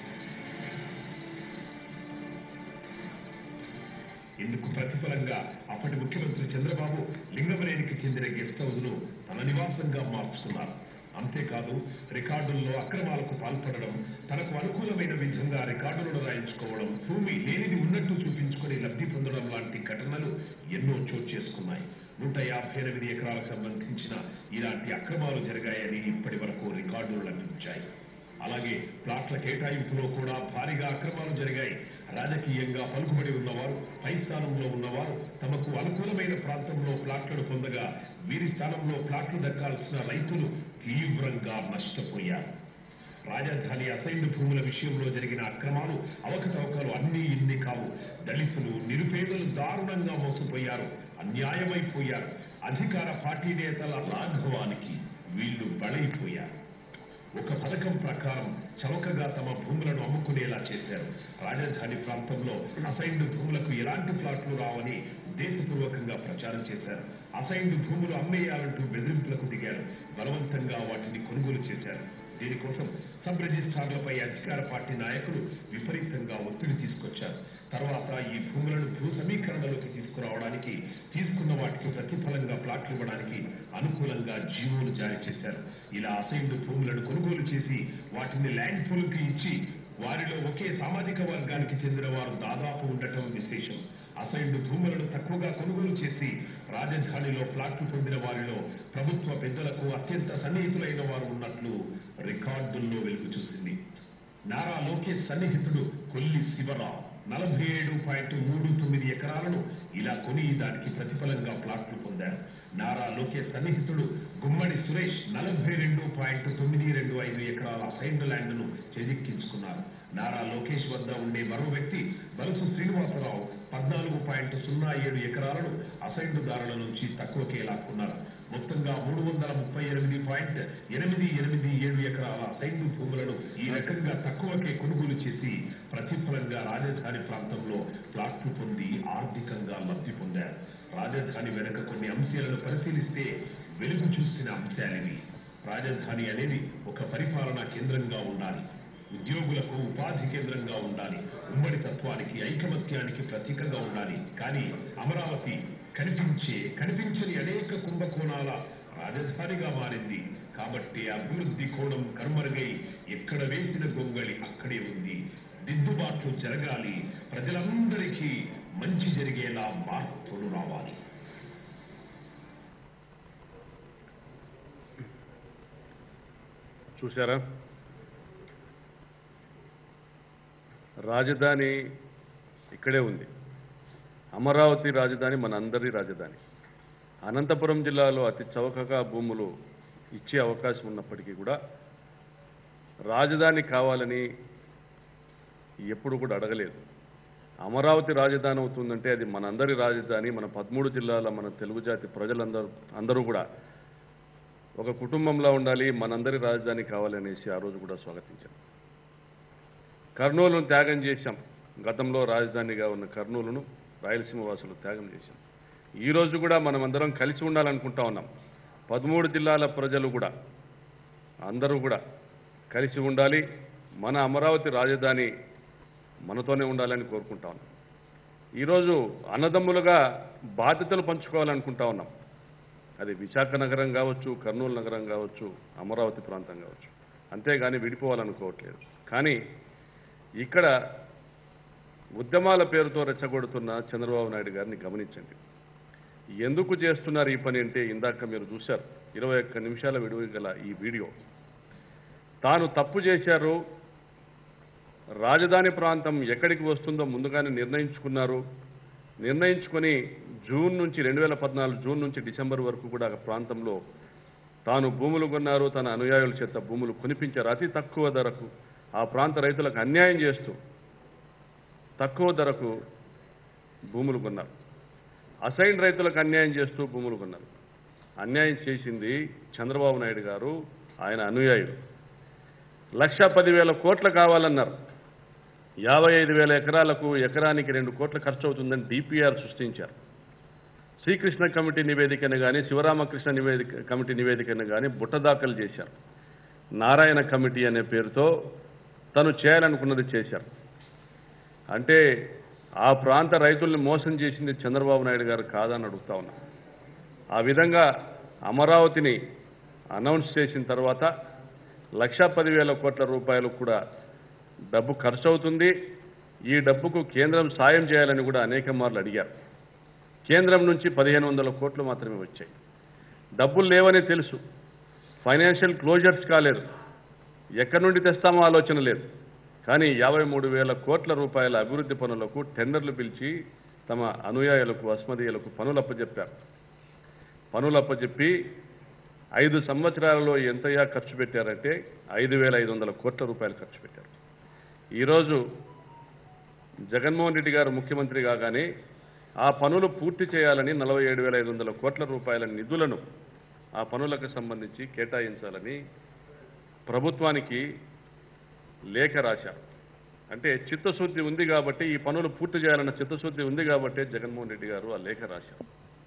ఇందుకు ప్రతిఫలంగా అప్పటి ముఖ్యమంత్రి చంద్రబాబు లింగమనేనికి చెందిన గెస్ట్ హౌస్ ను తన నివాసంగా మార్చుకున్నారు అంతేకాదు రికార్డుల్లో అక్రమాలకు పాల్పడడం తనకు అనుకూలమైన విధంగా రికార్డులను రాయించుకోవడం భూమి లేనిది ఉన్నట్టు చూపించుకుని లబ్ధి పొందడం లాంటి ఘటనలు ఎన్నో చోటు చేసుకున్నాయి నూట యాభై ఎనిమిది ఎకరాలకు సంబంధించిన ఇలాంటి అక్రమాలు జరిగాయని ఇప్పటి వరకు రికార్డులు లభించాయి అలాగే ప్లాట్ల కేటాయింపులో కూడా భారీగా అక్రమాలు జరిగాయి రాజకీయంగా పలుకుబడి ఉన్నవారు పై స్థానంలో ఉన్నవారు తమకు అనుకూలమైన ప్రాంతంలో ప్లాట్లను పొందగా వీరి స్థానంలో ప్లాట్లు దక్కాల్సిన రైతులు తీవ్రంగా నష్టపోయారు రాజధాని అసైన్డ్ భూముల విషయంలో జరిగిన అక్రమాలు అవకతవకలు అన్నీ ఇన్ని కావు దళితులు నిరుపేదలు దారుణంగా మోసపోయారు అన్యాయమైపోయారు అధికార పార్టీ నేతల లాఘవానికి వీళ్లు బలైపోయారు ఒక పథకం ప్రకారం చౌకగా తమ భూములను అమ్ముకునేలా చేశారు రాజధాని ప్రాంతంలో అసైన్డ్ భూములకు ఎలాంటి ప్లాట్లు రావని ఉద్దేశపూర్వకంగా ప్రచారం చేశారు అసైన్డ్ భూములు అమ్మేయాలంటూ బెదిరింపులకు దిగారు బలవంతంగా వాటిని కొనుగోలు చేశారు దీనికోసం సబ్ రిజిస్ట్రార్లపై అధికార పార్టీ నాయకులు విపరీతంగా ఒత్తిడి తీసుకొచ్చారు తర్వాత ఈ భూములను భూ సమీకరణలోకి తీసుకురావడానికి తీసుకున్న వాటికి ప్రతిఫలంగా ప్లాట్లు ఇవ్వడానికి అనుకూలంగా జీవోలు జారీ చేశారు ఇలా అసైన్డ్ భూములను కొనుగోలు చేసి వాటిని ల్యాండ్ పూల్కి ఇచ్చి వారిలో ఒకే సామాజిక వర్గానికి చెందిన వారు దాదాపు ఉండటం విశేషం అసైన్డ్ భూములను తక్కువగా కొనుగోలు చేసి రాజధానిలో ప్లాట్లు పొందిన వారిలో ప్రభుత్వ పెద్దలకు అత్యంత సన్నిహితులైన వారు ఉన్నట్లు రికార్డుల్లో వెలుగు చూసింది నారా లోకేష్ సన్నిహితుడు కొల్లి శివరావు నలభై ఏడు పాయింట్ మూడు తొమ్మిది ఎకరాలను ఇలా కొని దానికి ప్రతిఫలంగా ప్లాట్లు పొందారు నారా లోకేష్ సన్నిహితుడు గుమ్మడి సురేష్ నలభై రెండు పాయింట్ తొమ్మిది రెండు ఐదు ఎకరాల సైడ్ ల్యాండ్ ను చేజిక్కించుకున్నారు నారా లోకేష్ వద్ద ఉండే మరో వ్యక్తి బలుసు శ్రీనివాసరావు పద్నాలుగు పాయింట్ సున్నా ఏడు ఎకరాలను అసైన్దారుల నుంచి తక్కువకే లాక్కున్నారు మొత్తంగా మూడు వందల ముప్పై ఎనిమిది పాయింట్ ఎనిమిది ఎనిమిది ఏడు ఎకరాల అసైన్లు భూములను ఈ రకంగా తక్కువకే కొనుగోలు చేసి ప్రతిఫలంగా రాజధాని ప్రాంతంలో ప్లాట్లు పొంది ఆర్థికంగా లబ్ధి పొందారు రాజధాని వెనుక కొన్ని అంశాలను పరిశీలిస్తే వెలుగు చూసిన అంశాలివి రాజధాని అనేది ఒక పరిపాలనా కేంద్రంగా ఉండాలి ఉద్యోగులకు ఉపాధి కేంద్రంగా ఉండాలి ఉమ్మడి తత్వానికి ఐకమత్యానికి ప్రతీకగా ఉండాలి కానీ అమరావతి కనిపించే కనిపించని అనేక కుంభకోణాల రాజధానిగా మారింది కాబట్టి అభివృద్ధి కోణం కనుమరుగై ఎక్కడ వేసిన గొంగళి అక్కడే ఉంది దిద్దుబాట్లు జరగాలి ప్రజలందరికీ మంచి జరిగేలా మార్పులు రావాలి చూశారా రాజధాని ఇక్కడే ఉంది అమరావతి రాజధాని మనందరి రాజధాని అనంతపురం జిల్లాలో అతి చౌకగా భూములు ఇచ్చే అవకాశం ఉన్నప్పటికీ కూడా రాజధాని కావాలని ఎప్పుడు కూడా అడగలేదు అమరావతి రాజధాని అవుతుందంటే అది మనందరి రాజధాని మన పదమూడు జిల్లాల మన తెలుగు జాతి ప్రజలందరూ అందరూ కూడా ఒక కుటుంబంలో ఉండాలి మనందరి రాజధాని కావాలనేసి ఆ రోజు కూడా స్వాగతించాం కర్నూలును త్యాగం చేశాం గతంలో రాజధానిగా ఉన్న కర్నూలును రాయలసీమ వాసులు త్యాగం చేశాం ఈ రోజు కూడా మనం అందరం కలిసి ఉండాలనుకుంటా ఉన్నాం పదమూడు జిల్లాల ప్రజలు కూడా అందరూ కూడా కలిసి ఉండాలి మన అమరావతి రాజధాని మనతోనే ఉండాలని కోరుకుంటా ఉన్నాం ఈరోజు అన్నదమ్ములుగా బాధ్యతలు పంచుకోవాలనుకుంటా ఉన్నాం అది విశాఖ నగరం కావచ్చు కర్నూలు నగరం కావచ్చు అమరావతి ప్రాంతం కావచ్చు అంతేగాని విడిపోవాలనుకోవట్లేదు కానీ ఇక్కడ ఉద్యమాల పేరుతో రెచ్చగొడుతున్న చంద్రబాబు నాయుడు గారిని గమనించండి ఎందుకు చేస్తున్నారు ఈ పని అంటే ఇందాక మీరు చూశారు ఇరవై ఒక్క నిమిషాల విడువ గల ఈ వీడియో తాను తప్పు చేశారు రాజధాని ప్రాంతం ఎక్కడికి వస్తుందో ముందుగానే నిర్ణయించుకున్నారు నిర్ణయించుకొని జూన్ నుంచి రెండు వేల పద్నాలుగు జూన్ నుంచి డిసెంబర్ వరకు కూడా ఆ ప్రాంతంలో తాను భూములు కొన్నారు తన అనుయాయుల చేత భూములు కొనిపించారు అతి తక్కువ ధరకు ఆ ప్రాంత రైతులకు అన్యాయం చేస్తూ తక్కువ ధరకు భూములు కొన్నారు అసైన్ రైతులకు అన్యాయం చేస్తూ భూములు కొన్నారు అన్యాయం చేసింది చంద్రబాబు నాయుడు గారు ఆయన అనుయాయుడు లక్ష పదివేల కోట్లు కావాలన్నారు యాభై ఐదు వేల ఎకరాలకు ఎకరానికి రెండు కోట్ల ఖర్చు అవుతుందని డిపిఆర్ సృష్టించారు శ్రీకృష్ణ కమిటీ నివేదికను కానీ శివరామకృష్ణ నివేదిక కమిటీ నివేదికను కానీ బుట్ట దాఖలు చేశారు నారాయణ కమిటీ అనే పేరుతో తను చేయాలనుకున్నది చేశారు అంటే ఆ ప్రాంత రైతుల్ని మోసం చేసింది చంద్రబాబు నాయుడు గారు కాదని అడుగుతా ఉన్నా ఆ విధంగా అమరావతిని అనౌన్స్ చేసిన తర్వాత లక్షా పదివేల కోట్ల రూపాయలు కూడా డబ్బు ఖర్చు అవుతుంది ఈ డబ్బుకు కేంద్రం సాయం చేయాలని కూడా అనేక మార్లు అడిగారు కేంద్రం నుంచి పదిహేను వందల కోట్లు మాత్రమే వచ్చాయి డబ్బులు లేవని తెలుసు ఫైనాన్షియల్ క్లోజర్స్ కాలేదు ఎక్కడి నుండి తెస్తామో ఆలోచన లేదు కానీ యాభై మూడు వేల కోట్ల రూపాయల అభివృద్ధి పనులకు టెండర్లు పిలిచి తమ అనుయాయులకు అస్మదీయులకు పనులప్పజెప్పారు పనులప్పజెప్పి ఐదు సంవత్సరాలలో ఎంతయా ఖర్చు పెట్టారంటే ఐదు వేల ఐదు వందల కోట్ల రూపాయలు ఖర్చు పెట్టారు ఈరోజు జగన్మోహన్ రెడ్డి గారు ముఖ్యమంత్రి కాగానే ఆ పనులు పూర్తి చేయాలని నలభై ఏడు వేల ఐదు వందల కోట్ల రూపాయల నిధులను ఆ పనులకు సంబంధించి కేటాయించాలని ప్రభుత్వానికి లేఖ రాశారు అంటే చిత్తశుద్ధి ఉంది కాబట్టి ఈ పనులు పూర్తి చేయాలన్న చిత్తశుద్ధి ఉంది కాబట్టి జగన్మోహన్ రెడ్డి గారు ఆ లేఖ రాశారు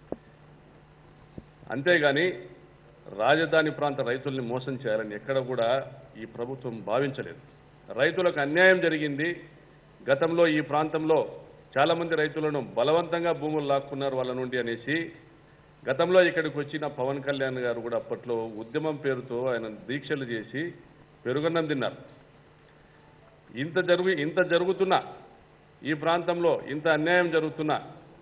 అంతేగాని రాజధాని ప్రాంత రైతుల్ని మోసం చేయాలని ఎక్కడ కూడా ఈ ప్రభుత్వం భావించలేదు రైతులకు అన్యాయం జరిగింది గతంలో ఈ ప్రాంతంలో చాలా మంది రైతులను బలవంతంగా భూములు లాక్కున్నారు వాళ్ళ నుండి అనేసి గతంలో ఇక్కడికి వచ్చిన పవన్ కళ్యాణ్ గారు కూడా అప్పట్లో ఉద్యమం పేరుతో ఆయన దీక్షలు చేసి పెరుగన్నం తిన్నారు ఇంత జరుగు ఇంత జరుగుతున్నా ఈ ప్రాంతంలో ఇంత అన్యాయం జరుగుతున్నా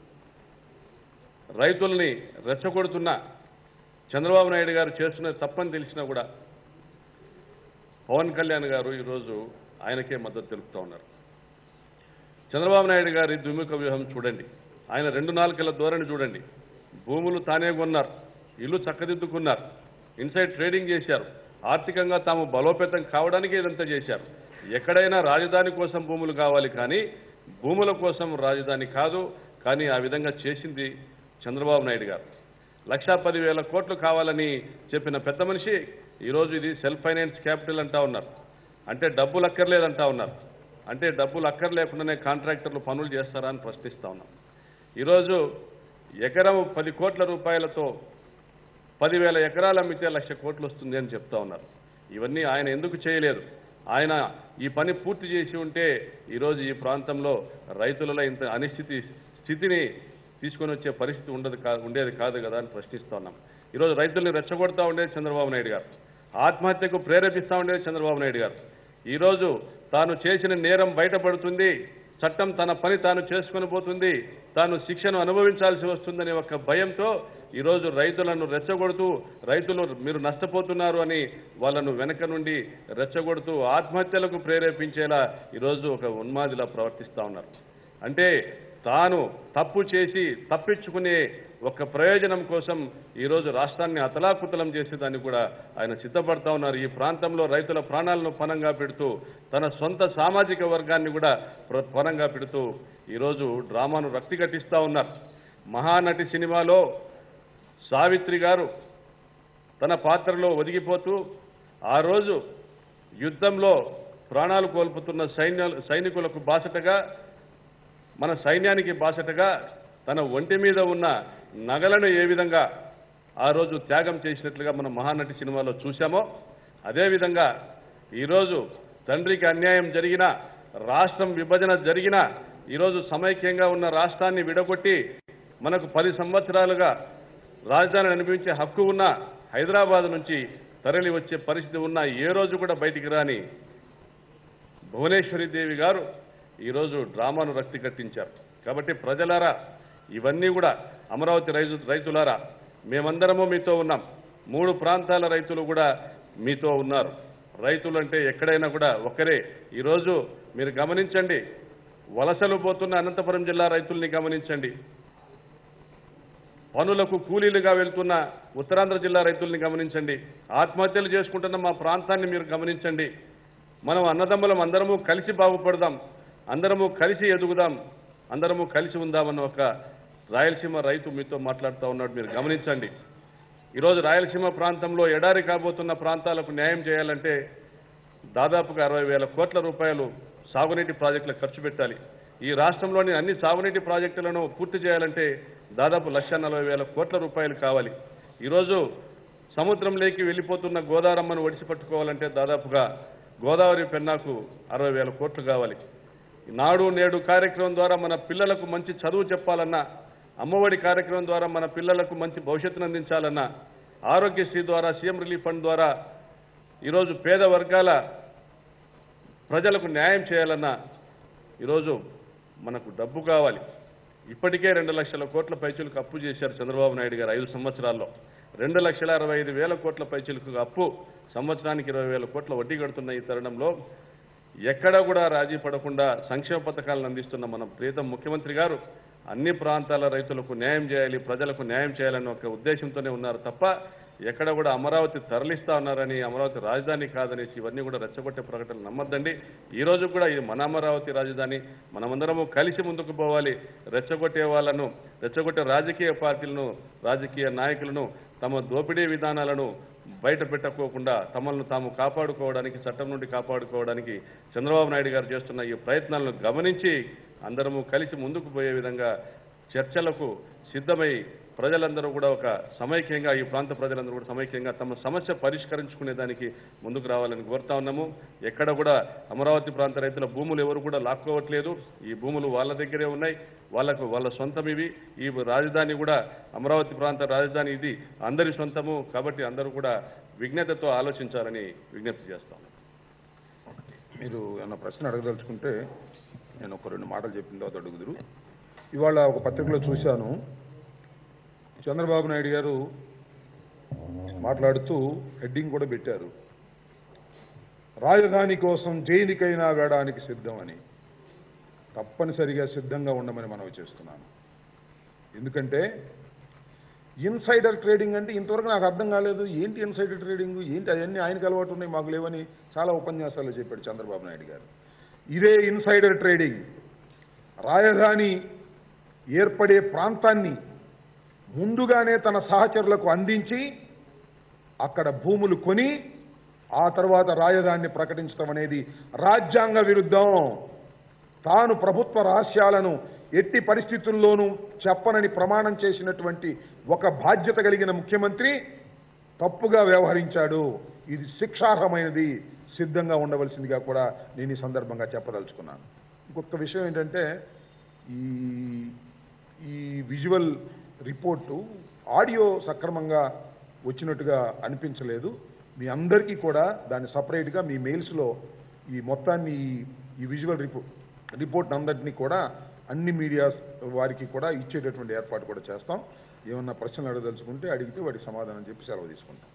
రైతుల్ని రెచ్చగొడుతున్న చంద్రబాబు నాయుడు గారు చేస్తున్న తప్పని తెలిసినా కూడా పవన్ కళ్యాణ్ గారు ఈరోజు ఆయనకే మద్దతు తెలుపుతా ఉన్నారు చంద్రబాబు నాయుడు గారి ద్విముఖ వ్యూహం చూడండి ఆయన రెండు నాలుగేళ్ల ధోరణి చూడండి భూములు తానే కొన్నారు ఇల్లు చక్కదిద్దుకున్నారు ఇన్సైడ్ ట్రేడింగ్ చేశారు ఆర్థికంగా తాము బలోపేతం కావడానికి ఇదంతా చేశారు ఎక్కడైనా రాజధాని కోసం భూములు కావాలి కానీ భూముల కోసం రాజధాని కాదు కానీ ఆ విధంగా చేసింది చంద్రబాబు నాయుడు గారు లక్షా పదివేల కోట్లు కావాలని చెప్పిన పెద్ద మనిషి ఈరోజు ఇది సెల్ఫ్ ఫైనాన్స్ క్యాపిటల్ అంటా ఉన్నారు అంటే డబ్బులు అక్కర్లేదంటా ఉన్నారు అంటే డబ్బులు అక్కర్లేకుండానే కాంట్రాక్టర్లు పనులు చేస్తారా అని ప్రశ్నిస్తా ఉన్నాం ఈరోజు ఎకరం పది కోట్ల రూపాయలతో పదివేల ఎకరాలు అమ్మితే లక్ష కోట్లు వస్తుంది అని చెప్తా ఉన్నారు ఇవన్నీ ఆయన ఎందుకు చేయలేదు ఆయన ఈ పని పూర్తి చేసి ఉంటే ఈరోజు ఈ ప్రాంతంలో రైతులలో ఇంత అనిశ్చితి స్థితిని తీసుకొని వచ్చే పరిస్థితి ఉండదు కా ఉండేది కాదు కదా అని ప్రశ్నిస్తా ఉన్నాం ఈరోజు రైతుల్ని రెచ్చగొడతా ఉండేది చంద్రబాబు నాయుడు గారు ఆత్మహత్యకు ప్రేరేపిస్తా ఉండేది చంద్రబాబు నాయుడు గారు ఈరోజు తాను చేసిన నేరం బయటపడుతుంది చట్టం తన పని తాను చేసుకొని పోతుంది తాను శిక్షను అనుభవించాల్సి వస్తుందనే ఒక భయంతో ఈరోజు రైతులను రెచ్చగొడుతూ రైతులు మీరు నష్టపోతున్నారు అని వాళ్ళను వెనక నుండి రెచ్చగొడుతూ ఆత్మహత్యలకు ప్రేరేపించేలా ఈరోజు ఒక ఉన్మాదిలా ప్రవర్తిస్తా ఉన్నారు అంటే తాను తప్పు చేసి తప్పించుకునే ఒక ప్రయోజనం కోసం ఈరోజు రాష్ట్రాన్ని అతలాకుతలం చేసేదాన్ని కూడా ఆయన సిద్ధపడతా ఉన్నారు ఈ ప్రాంతంలో రైతుల ప్రాణాలను పణంగా పెడుతూ తన సొంత సామాజిక వర్గాన్ని కూడా ప్ర- పణంగా పెడుతూ ఈరోజు డ్రామాను రక్తి కట్టిస్తా ఉన్నారు మహానటి సినిమాలో సావిత్రి గారు తన పాత్రలో ఒదిగిపోతూ ఆ రోజు యుద్ధంలో ప్రాణాలు కోల్పోతున్న సైన్య సైనికులకు బాసటగా మన సైన్యానికి బాసటగా తన ఒంటి మీద ఉన్న నగలను ఏ విధంగా ఆ రోజు త్యాగం చేసినట్లుగా మనం మహానటి సినిమాలో చూశామో అదేవిధంగా ఈరోజు తండ్రికి అన్యాయం జరిగిన రాష్ట్రం విభజన జరిగిన ఈరోజు సమైక్యంగా ఉన్న రాష్ట్రాన్ని విడగొట్టి మనకు పది సంవత్సరాలుగా రాజధానిని అనిపించే హక్కు ఉన్న హైదరాబాద్ నుంచి తరలి వచ్చే పరిస్థితి ఉన్న ఏ రోజు కూడా బయటికి రాని భువనేశ్వరి దేవి గారు ఈరోజు డ్రామాను రక్తి కట్టించారు కాబట్టి ప్రజలారా ఇవన్నీ కూడా అమరావతి రైతు రైతులారా మేమందరము మీతో ఉన్నాం మూడు ప్రాంతాల రైతులు కూడా మీతో ఉన్నారు రైతులు అంటే ఎక్కడైనా కూడా ఒక్కరే ఈరోజు మీరు గమనించండి వలసలు పోతున్న అనంతపురం జిల్లా రైతుల్ని గమనించండి పనులకు కూలీలుగా వెళ్తున్న ఉత్తరాంధ్ర జిల్లా రైతుల్ని గమనించండి ఆత్మహత్యలు చేసుకుంటున్న మా ప్రాంతాన్ని మీరు గమనించండి మనం అన్నదమ్ములం అందరము కలిసి బాగుపడదాం అందరము కలిసి ఎదుగుదాం అందరము కలిసి ఉందామన్న ఒక రాయలసీమ రైతు మీతో మాట్లాడుతూ ఉన్నాడు మీరు గమనించండి ఈరోజు రాయలసీమ ప్రాంతంలో ఎడారి కాబోతున్న ప్రాంతాలకు న్యాయం చేయాలంటే దాదాపుగా అరవై వేల కోట్ల రూపాయలు సాగునీటి ప్రాజెక్టులకు ఖర్చు పెట్టాలి ఈ రాష్ట్రంలోని అన్ని సాగునీటి ప్రాజెక్టులను పూర్తి చేయాలంటే దాదాపు లక్ష నలభై వేల కోట్ల రూపాయలు కావాలి ఈరోజు సముద్రంలోకి వెళ్ళిపోతున్న గోదావరమ్మను ఒడిసి పట్టుకోవాలంటే దాదాపుగా గోదావరి పెన్నాకు అరవై వేల కోట్లు కావాలి నాడు నేడు కార్యక్రమం ద్వారా మన పిల్లలకు మంచి చదువు చెప్పాలన్నా అమ్మఒడి కార్యక్రమం ద్వారా మన పిల్లలకు మంచి భవిష్యత్తును అందించాలన్నా ఆరోగ్యశ్రీ ద్వారా సీఎం రిలీఫ్ ఫండ్ ద్వారా ఈరోజు పేద వర్గాల ప్రజలకు న్యాయం చేయాలన్నా ఈరోజు మనకు డబ్బు కావాలి ఇప్పటికే రెండు లక్షల కోట్ల పైచులకు అప్పు చేశారు చంద్రబాబు నాయుడు గారు ఐదు సంవత్సరాల్లో రెండు లక్షల అరవై ఐదు వేల కోట్ల పైచులకు అప్పు సంవత్సరానికి ఇరవై వేల కోట్ల వడ్డీ కడుతున్న ఈ తరుణంలో ఎక్కడ కూడా రాజీ పడకుండా సంక్షేమ పథకాలను అందిస్తున్న మన ప్రీతం ముఖ్యమంత్రి గారు అన్ని ప్రాంతాల రైతులకు న్యాయం చేయాలి ప్రజలకు న్యాయం చేయాలని ఒక ఉద్దేశంతోనే ఉన్నారు తప్ప ఎక్కడ కూడా అమరావతి తరలిస్తా ఉన్నారని అమరావతి రాజధాని కాదనేసి ఇవన్నీ కూడా రెచ్చగొట్టే ప్రకటనలు నమ్మద్దండి ఈ రోజు కూడా ఇది మన అమరావతి రాజధాని మనమందరము కలిసి ముందుకు పోవాలి రెచ్చగొట్టే వాళ్ళను రెచ్చగొట్టే రాజకీయ పార్టీలను రాజకీయ నాయకులను తమ దోపిడీ విధానాలను బయట పెట్టకోకుండా తమను తాము కాపాడుకోవడానికి చట్టం నుండి కాపాడుకోవడానికి చంద్రబాబు నాయుడు గారు చేస్తున్న ఈ ప్రయత్నాలను గమనించి అందరము కలిసి ముందుకు పోయే విధంగా చర్చలకు సిద్ధమై ప్రజలందరూ కూడా ఒక సమైక్యంగా ఈ ప్రాంత ప్రజలందరూ కూడా సమైక్యంగా తమ సమస్య పరిష్కరించుకునే దానికి ముందుకు రావాలని కోరుతా ఉన్నాము ఎక్కడ కూడా అమరావతి ప్రాంత రైతుల భూములు ఎవరు కూడా లాక్కోవట్లేదు ఈ భూములు వాళ్ళ దగ్గరే ఉన్నాయి వాళ్ళకు వాళ్ళ సొంతం ఇవి ఈ రాజధాని కూడా అమరావతి ప్రాంత రాజధాని ఇది అందరి సొంతము కాబట్టి అందరూ కూడా విజ్ఞతతో ఆలోచించాలని విజ్ఞప్తి చేస్తాం మీరు ఏమన్నా ప్రశ్న అడగదలుచుకుంటే నేను ఒక రెండు మాటలు చెప్పిన తర్వాత అడుగుదురు ఇవాళ ఒక పత్రికలో చూశాను చంద్రబాబు నాయుడు గారు మాట్లాడుతూ హెడ్డింగ్ కూడా పెట్టారు రాజధాని కోసం జైలుకైనా వేయడానికి సిద్ధం అని తప్పనిసరిగా సిద్ధంగా ఉండమని మనవి చేస్తున్నాను ఎందుకంటే ఇన్సైడర్ ట్రేడింగ్ అంటే ఇంతవరకు నాకు అర్థం కాలేదు ఏంటి ఇన్సైడర్ ట్రేడింగ్ ఏంటి అవన్నీ ఆయనకు అలవాటు ఉన్నాయి మాకు లేవని చాలా ఉపన్యాసాలు చెప్పాడు చంద్రబాబు నాయుడు గారు ఇదే ఇన్సైడర్ ట్రేడింగ్ రాజధాని ఏర్పడే ప్రాంతాన్ని ముందుగానే తన సహచరులకు అందించి అక్కడ భూములు కొని ఆ తర్వాత రాజధానిని ప్రకటించడం అనేది రాజ్యాంగ విరుద్ధం తాను ప్రభుత్వ రహస్యాలను ఎట్టి పరిస్థితుల్లోనూ చెప్పనని ప్రమాణం చేసినటువంటి ఒక బాధ్యత కలిగిన ముఖ్యమంత్రి తప్పుగా వ్యవహరించాడు ఇది శిక్షార్హమైనది సిద్ధంగా ఉండవలసిందిగా కూడా నేను ఈ సందర్భంగా చెప్పదలుచుకున్నాను ఇంకొక విషయం ఏంటంటే ఈ ఈ విజువల్ రిపోర్టు ఆడియో సక్రమంగా వచ్చినట్టుగా అనిపించలేదు మీ అందరికీ కూడా దాన్ని సపరేట్గా మీ మెయిల్స్లో ఈ మొత్తాన్ని ఈ- ఈ విజువల్ రిపోర్ట్ రిపోర్ట్ అందరినీ కూడా అన్ని మీడియా వారికి కూడా ఇచ్చేటటువంటి ఏర్పాటు కూడా చేస్తాం ఏమన్నా ప్రశ్నలు అడగదలుచుకుంటే అడిగితే వాటికి సమాధానం చెప్పి సెలవు తీసుకుంటాం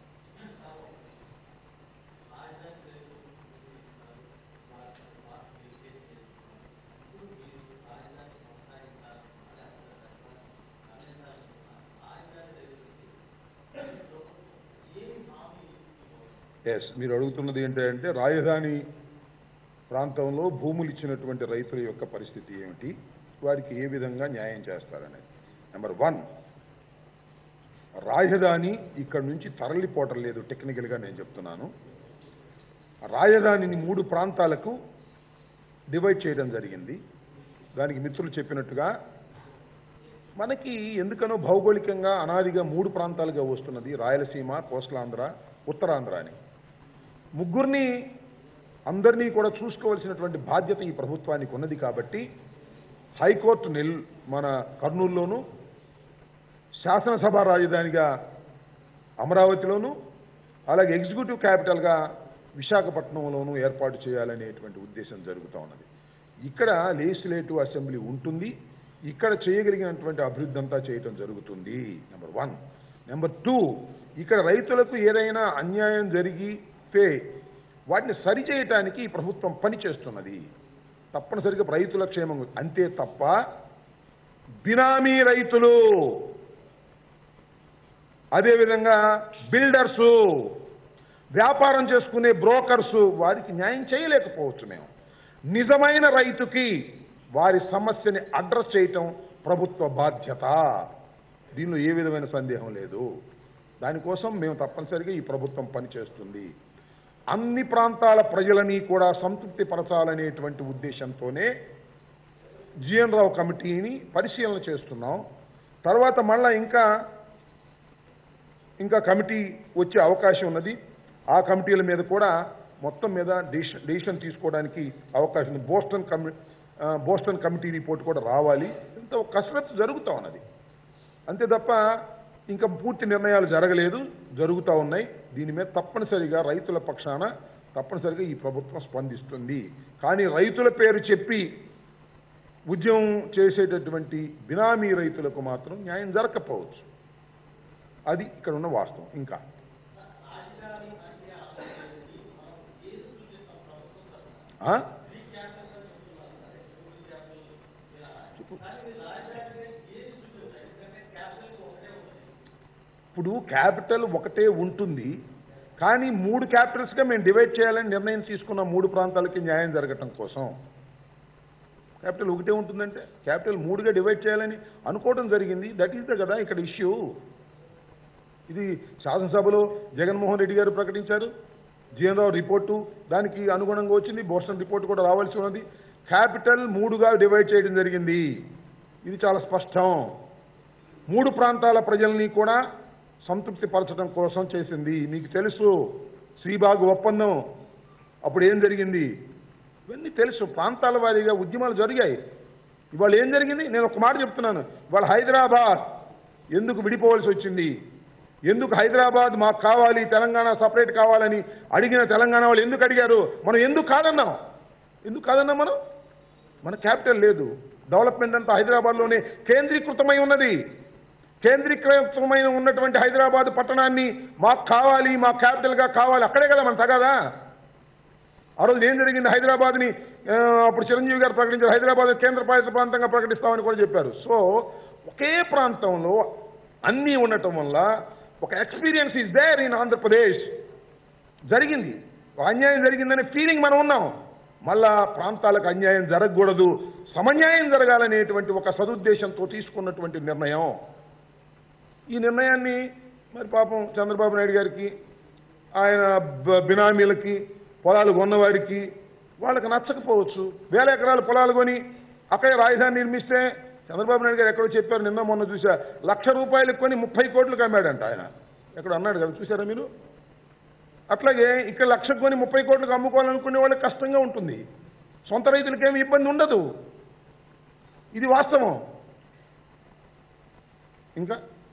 ఎస్ మీరు అడుగుతున్నది ఏంటంటే రాజధాని ప్రాంతంలో భూములు ఇచ్చినటువంటి రైతుల యొక్క పరిస్థితి ఏమిటి వారికి ఏ విధంగా న్యాయం చేస్తారనేది నెంబర్ వన్ రాజధాని ఇక్కడ నుంచి తరలిపోవటం లేదు టెక్నికల్గా నేను చెప్తున్నాను రాజధానిని మూడు ప్రాంతాలకు డివైడ్ చేయడం జరిగింది దానికి మిత్రులు చెప్పినట్టుగా మనకి ఎందుకనో భౌగోళికంగా అనాదిగా మూడు ప్రాంతాలుగా వస్తున్నది రాయలసీమ కోస్టలాంధ్ర ఉత్తరాంధ్ర అని ముగ్గురిని అందరినీ కూడా చూసుకోవాల్సినటువంటి బాధ్యత ఈ ప్రభుత్వానికి ఉన్నది కాబట్టి హైకోర్టు నెల్ మన కర్నూలులోను శాసనసభ రాజధానిగా అమరావతిలోను అలాగే ఎగ్జిక్యూటివ్ క్యాపిటల్గా విశాఖపట్నంలోనూ ఏర్పాటు చేయాలనేటువంటి ఉద్దేశం జరుగుతూ ఉన్నది ఇక్కడ లెజిస్లేటివ్ అసెంబ్లీ ఉంటుంది ఇక్కడ చేయగలిగినటువంటి అభివృద్ధి అంతా చేయటం జరుగుతుంది నెంబర్ వన్ నెంబర్ టూ ఇక్కడ రైతులకు ఏదైనా అన్యాయం జరిగితే వాటిని సరిచేయటానికి ఈ ప్రభుత్వం పనిచేస్తున్నది తప్పనిసరిగా రైతుల క్షేమం అంతే తప్ప బినామీ రైతులు అదేవిధంగా బిల్డర్సు వ్యాపారం చేసుకునే బ్రోకర్సు వారికి న్యాయం చేయలేకపోవచ్చు మేము నిజమైన రైతుకి వారి సమస్యని అడ్రస్ చేయటం ప్రభుత్వ బాధ్యత దీనిలో ఏ విధమైన సందేహం లేదు దానికోసం మేము తప్పనిసరిగా ఈ ప్రభుత్వం పనిచేస్తుంది అన్ని ప్రాంతాల ప్రజలని కూడా సంతృప్తి పరచాలనేటువంటి ఉద్దేశంతోనే జిఎన్ రావు కమిటీని పరిశీలన చేస్తున్నాం తర్వాత మళ్ళా ఇంకా ఇంకా కమిటీ వచ్చే అవకాశం ఉన్నది ఆ కమిటీల మీద కూడా మొత్తం మీద డిసిషన్ డిసిషన్ తీసుకోవడానికి అవకాశం ఉంది బోస్టన్ కమి ఆ, బోస్టన్ కమిటీ రిపోర్ట్ కూడా రావాలి ఇంత ఒక కసరత్తు జరుగుతూ ఉన్నది అంతే తప్ప ఇంకా పూర్తి నిర్ణయాలు జరగలేదు జరుగుతూ ఉన్నాయి దీని మీద తప్పనిసరిగా రైతుల పక్షాన తప్పనిసరిగా ఈ ప్రభుత్వం స్పందిస్తుంది కానీ రైతుల పేరు చెప్పి ఉద్యమం చేసేటటువంటి బినామీ రైతులకు మాత్రం న్యాయం జరగకపోవచ్చు అది ఇక్కడ ఉన్న వాస్తవం ఇంకా ఆ? ఇప్పుడు క్యాపిటల్ ఒకటే ఉంటుంది కానీ మూడు క్యాపిటల్స్గా మేము డివైడ్ చేయాలని నిర్ణయం తీసుకున్న మూడు ప్రాంతాలకి న్యాయం జరగటం కోసం క్యాపిటల్ ఒకటే ఉంటుందంటే క్యాపిటల్ మూడుగా డివైడ్ చేయాలని అనుకోవడం జరిగింది దట్ ఈస్ ద కదా ఇక్కడ ఇష్యూ ఇది శాసనసభలో జగన్మోహన్ రెడ్డి గారు ప్రకటించారు జీఎన్ రావు రిపోర్టు దానికి అనుగుణంగా వచ్చింది బోస్టన్ రిపోర్ట్ కూడా రావాల్సి ఉన్నది క్యాపిటల్ మూడుగా డివైడ్ చేయడం జరిగింది ఇది చాలా స్పష్టం మూడు ప్రాంతాల ప్రజల్ని కూడా సంతృప్తి పరచడం కోసం చేసింది మీకు తెలుసు శ్రీబాగు ఒప్పందం అప్పుడు ఏం జరిగింది ఇవన్నీ తెలుసు ప్రాంతాల వారీగా ఉద్యమాలు జరిగాయి ఇవాళ ఏం జరిగింది నేను ఒక మాట చెప్తున్నాను ఇవాళ హైదరాబాద్ ఎందుకు విడిపోవాల్సి వచ్చింది ఎందుకు హైదరాబాద్ మాకు కావాలి తెలంగాణ సపరేట్ కావాలని అడిగిన తెలంగాణ వాళ్ళు ఎందుకు అడిగారు మనం ఎందుకు కాదన్నాం ఎందుకు కాదన్నాం మనం మన క్యాపిటల్ లేదు డెవలప్మెంట్ అంతా హైదరాబాద్లోనే కేంద్రీకృతమై ఉన్నది కేంద్రీకృతమైన ఉన్నటువంటి హైదరాబాద్ పట్టణాన్ని మాకు కావాలి మా క్యాపిటల్ గా కావాలి అక్కడే కదా మన తగదా ఆ రోజు ఏం జరిగింది హైదరాబాద్ ని అప్పుడు చిరంజీవి గారు ప్రకటించారు హైదరాబాద్ కేంద్ర పాలిత ప్రాంతంగా ప్రకటిస్తామని కూడా చెప్పారు సో ఒకే ప్రాంతంలో అన్నీ ఉండటం వల్ల ఒక experience is there in Andhra Pradesh జరిగింది ఒక అన్యాయం జరిగిందనే ఫీలింగ్ మనం ఉన్నాం మళ్ళా ప్రాంతాలకు అన్యాయం జరగకూడదు సమన్యాయం జరగాలనేటువంటి ఒక సదుద్దేశంతో తీసుకున్నటువంటి నిర్ణయం ఈ నిర్ణయాన్ని మరి పాపం చంద్రబాబు నాయుడు గారికి ఆయన బ- బినామీలకి పొలాలు కొన్నవారికి వాళ్ళకి నచ్చకపోవచ్చు వేల ఎకరాల పొలాలు కొని అక్కడే రాజధాని నిర్మిస్తే చంద్రబాబు నాయుడు గారు ఎక్కడో చెప్పారు నిన్న మొన్న చూసా లక్ష రూపాయలకు కొని ముప్పై కోట్లకు అమ్మాడంట ఆయన ఎక్కడ అన్నాడు కదా చూసారా మీరు అట్లాగే ఇక్కడ లక్ష కొని ముప్పై కోట్లకు అమ్ముకోవాలనుకునే వాళ్ళకి కష్టంగా ఉంటుంది సొంత రైతులకేమి ఇబ్బంది ఉండదు ఇది వాస్తవం ఇంకా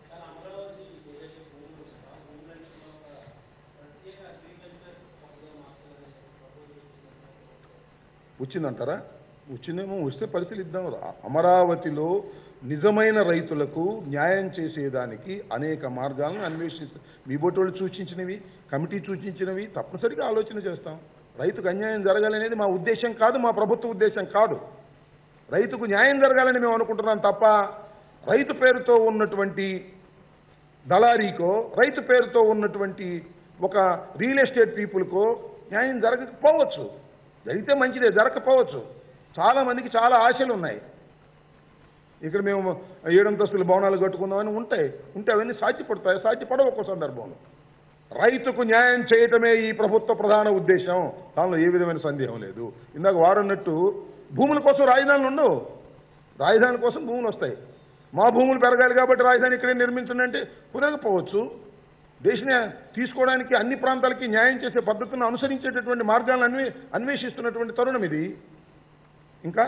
వచ్చిందంటారా వచ్చిందేమో వస్తే పరిశీలిద్దాం అమరావతిలో నిజమైన రైతులకు న్యాయం చేసేదానికి అనేక మార్గాలను అన్వేషిస్తాం మీ బోటోళ్ళు సూచించినవి కమిటీ సూచించినవి తప్పనిసరిగా ఆలోచన చేస్తాం రైతుకు అన్యాయం జరగాలనేది మా ఉద్దేశం కాదు మా ప్రభుత్వ ఉద్దేశం కాదు రైతుకు న్యాయం జరగాలని మేము అనుకుంటున్నాం తప్ప రైతు పేరుతో ఉన్నటువంటి దళారీకో రైతు పేరుతో ఉన్నటువంటి ఒక రియల్ ఎస్టేట్ పీపుల్కో న్యాయం జరగకపోవచ్చు జరిగితే మంచిదే జరగకపోవచ్చు చాలా మందికి చాలా ఆశలు ఉన్నాయి ఇక్కడ మేము ఏడంతస్తుల భవనాలు కట్టుకుందామని ఉంటాయి ఉంటే అవన్నీ సాధ్యపడతాయి సాధ్యపడవు ఒక్కో సందర్భంలో రైతుకు న్యాయం చేయటమే ఈ ప్రభుత్వ ప్రధాన ఉద్దేశం దానిలో ఏ విధమైన సందేహం లేదు ఇందాక వారన్నట్టు భూముల కోసం రాజధానులు ఉండవు రాజధాని కోసం భూములు వస్తాయి మా భూములు పెరగాలి కాబట్టి రాజధాని ఇక్కడే నిర్మించండి అంటే కుదరకపోవచ్చు దేశం తీసుకోవడానికి అన్ని ప్రాంతాలకి న్యాయం చేసే పద్ధతులను అనుసరించేటటువంటి మార్గాలను అన్వే అన్వేషిస్తున్నటువంటి తరుణం ఇది ఇంకా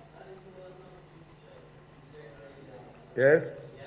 Yes.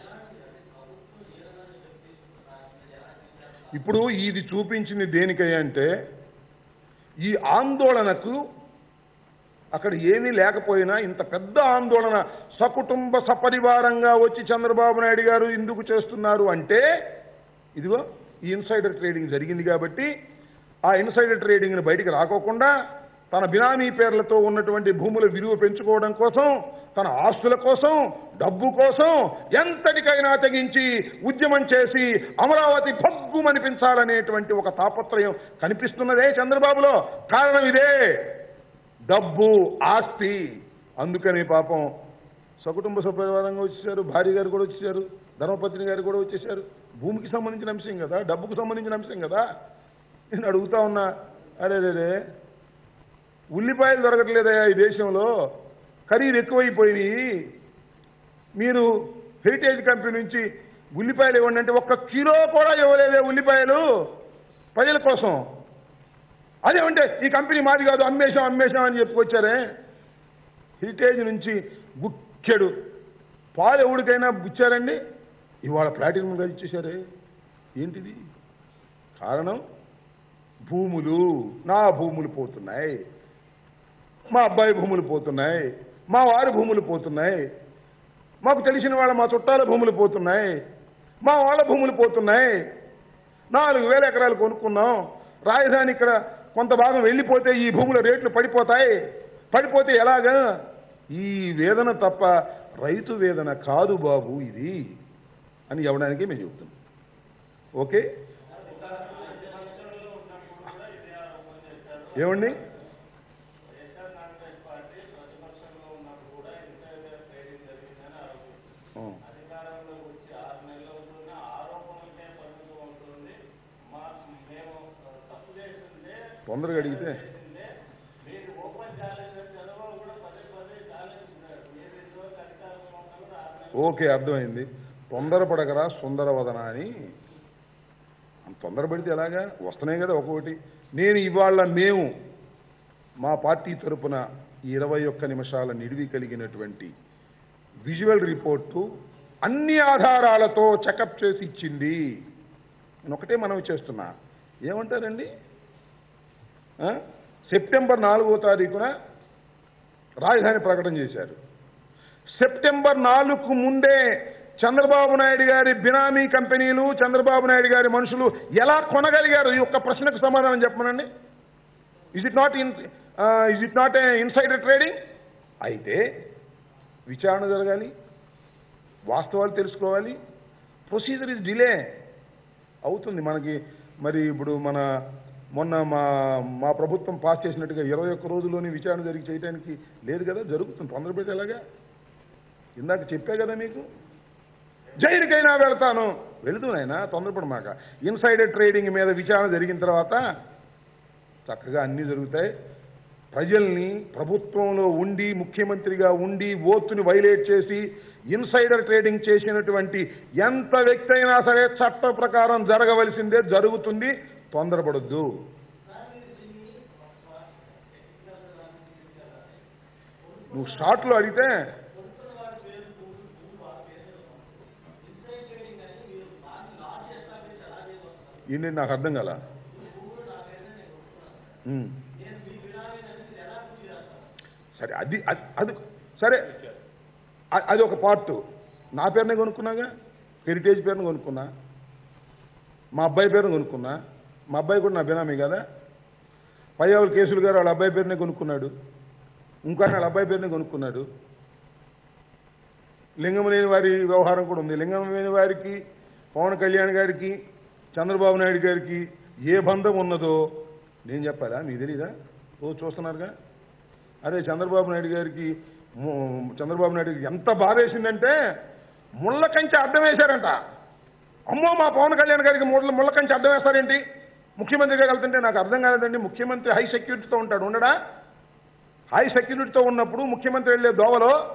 ఇప్పుడు ఇది చూపించింది దేనికై అంటే ఈ ఆందోళనకు అక్కడ ఏమీ లేకపోయినా ఇంత పెద్ద ఆందోళన సకుటుంబ సపరివారంగా వచ్చి చంద్రబాబు నాయుడు గారు ఎందుకు చేస్తున్నారు అంటే ఇదిగో ఈ ఇన్సైడర్ ట్రేడింగ్ జరిగింది కాబట్టి ఆ ఇన్సైడర్ ట్రేడింగ్ని బయటికి రాకోకుండా తన బినామీ పేర్లతో ఉన్నటువంటి భూముల విలువ పెంచుకోవడం కోసం తన ఆస్తుల కోసం డబ్బు కోసం ఎంతటికైనా తెగించి ఉద్యమం చేసి అమరావతి భగ్గుమనిపించాలనేటువంటి ఒక తాపత్రయం కనిపిస్తున్నదే చంద్రబాబులో కారణం ఇదే డబ్బు ఆస్తి అందుకని పాపం సకుటుంబ సపరివారంగా వచ్చేసారు భార్య గారు కూడా వచ్చేసారు ధర్మపత్ని గారు కూడా వచ్చేసారు భూమికి సంబంధించిన అంశం కదా డబ్బుకు సంబంధించిన అంశం కదా నేను అడుగుతా ఉన్నా అరే రే ఉల్లిపాయలు దొరకట్లేదయా ఈ దేశంలో ఖరీదు ఎక్కువైపోయినాయి మీరు హెరిటేజ్ కంపెనీ నుంచి ఉల్లిపాయలు ఇవ్వండి అంటే ఒక్క కిలో కూడా ఇవ్వలేదే ఉల్లిపాయలు ప్రజల కోసం అదేమంటే ఈ కంపెనీ మాది కాదు అమ్మేశాం అమ్మేశాం అని చెప్పుకొచ్చారే హెరిటేజ్ నుంచి గుక్కెడు పాలు ఎవరికైనా ఇచ్చారండి ఇవాళ ప్లాటినం ఇచ్చేశారే ఏంటిది కారణం భూములు నా భూములు పోతున్నాయి మా అబ్బాయి భూములు పోతున్నాయి మా వారి భూములు పోతున్నాయి మాకు తెలిసిన వాళ్ళ మా చుట్టాల భూములు పోతున్నాయి మా వాళ్ళ భూములు పోతున్నాయి నాలుగు వేల ఎకరాలు కొనుక్కున్నాం రాజధాని ఇక్కడ కొంత భాగం వెళ్ళిపోతే ఈ భూముల రేట్లు పడిపోతాయి పడిపోతే ఎలాగా ఈ వేదన తప్ప రైతు వేదన కాదు బాబు ఇది అని ఇవ్వడానికి మేము చెబుతున్నాం ఓకే ఏమండి ఆ. తొందరగా అడిగితే ఓకే అర్థమైంది తొందరపడగరా సుందరవదన అని అంత తొందరపడితే ఎలాగా వస్తున్నాయి కదా ఒక్కొక్కటి నేను ఇవాళ మేము మా పార్టీ తరపున ఇరవై ఒక్క నిమిషాల నిడివి కలిగినటువంటి విజువల్ రిపోర్టు అన్ని ఆధారాలతో చెకప్ చేసి ఇచ్చింది నేను ఒకటే మనవి చేస్తున్నా ఏమంటారండి ఆ? సెప్టెంబర్ నాలుగో తారీఖున రాజధాని ప్రకటన చేశారు సెప్టెంబర్ నాలుగు ముందే చంద్రబాబు నాయుడు గారి బినామీ కంపెనీలు చంద్రబాబు నాయుడు గారి మనుషులు ఎలా కొనగలిగారు ఈ ఒక్క ప్రశ్నకు సమాధానం చెప్పమనండి is it not in is it not insider trading అయితే విచారణ జరగాలి వాస్తవాలు తెలుసుకోవాలి ప్రొసీజర్ ఇస్ డిలే అవుతుంది మనకి మరి ఇప్పుడు మన మొన్న మా మా ప్రభుత్వం పాస్ చేసినట్టుగా ఇరవై ఒక్క రోజుల్లోనే విచారణ జరిగి చేయడానికి లేదు కదా జరుగుతుంది తొందరపెట్టి ఎలాగా ఇందాక చెప్పే కదా మీకు జైలుకైనా వెళ్తాను వెళుతూ నాయనా తొందరపడమాక ఇన్సైడర్ ట్రేడింగ్ మీద విచారణ జరిగిన తర్వాత చక్కగా అన్నీ జరుగుతాయి ప్రజల్ని ప్రభుత్వంలో ఉండి ముఖ్యమంత్రిగా ఉండి ఓతుని వైలేట్ చేసి ఇన్సైడర్ ట్రేడింగ్ చేసినటువంటి ఎంత వ్యక్తి అయినా సరే చట్ట ప్రకారం జరగవలసిందే జరుగుతుంది తొందరపడొద్దు నువ్వు స్టార్ట్లో అడిగితే ఏంటి నాకు అర్థం కాల ఉమ్. సరే అది అది- అది సరే అ- అది ఒక పార్ట్ నా పేరునే కొనుక్కున్నాగా హెరిటేజ్ పేరును కొనుక్కున్నా మా అబ్బాయి పేరును కొనుక్కున్నా మా అబ్బాయి కూడా నా బినామీ కదా పయ్యావులు కేసులు గారు వాళ్ళ అబ్బాయి పేరునే కొనుక్కున్నాడు ఇంకో ఆయన వాళ్ళ అబ్బాయి పేరునే కొనుక్కున్నాడు లింగం లేని వారి వ్యవహారం కూడా ఉంది లింగం లేని వారికి పవన్ కళ్యాణ్ గారికి చంద్రబాబు నాయుడు గారికి ఏ బంధం ఉన్నదో నేను చెప్పాలా మీకు తెలీదా ఓ చూస్తున్నారుగా అదే చంద్రబాబు నాయుడు గారికి ము- చంద్రబాబు నాయుడు గారికి ఎంత బాధేసిందంటే ముళ్ళ కంచె అడ్డం వేశారంట అమ్మో మా పవన్ కళ్యాణ్ గారికి ముళ్ళ ముళ్ళ కంచె అడ్డం వేస్తారేంటి ముఖ్యమంత్రిగా వెళ్తుంటే నాకు అర్థం కాలేదండి ముఖ్యమంత్రి హై సెక్యూరిటీతో ఉంటాడు ఉండడా హై సెక్యూరిటీతో ఉన్నప్పుడు ముఖ్యమంత్రి వెళ్లే దోవలో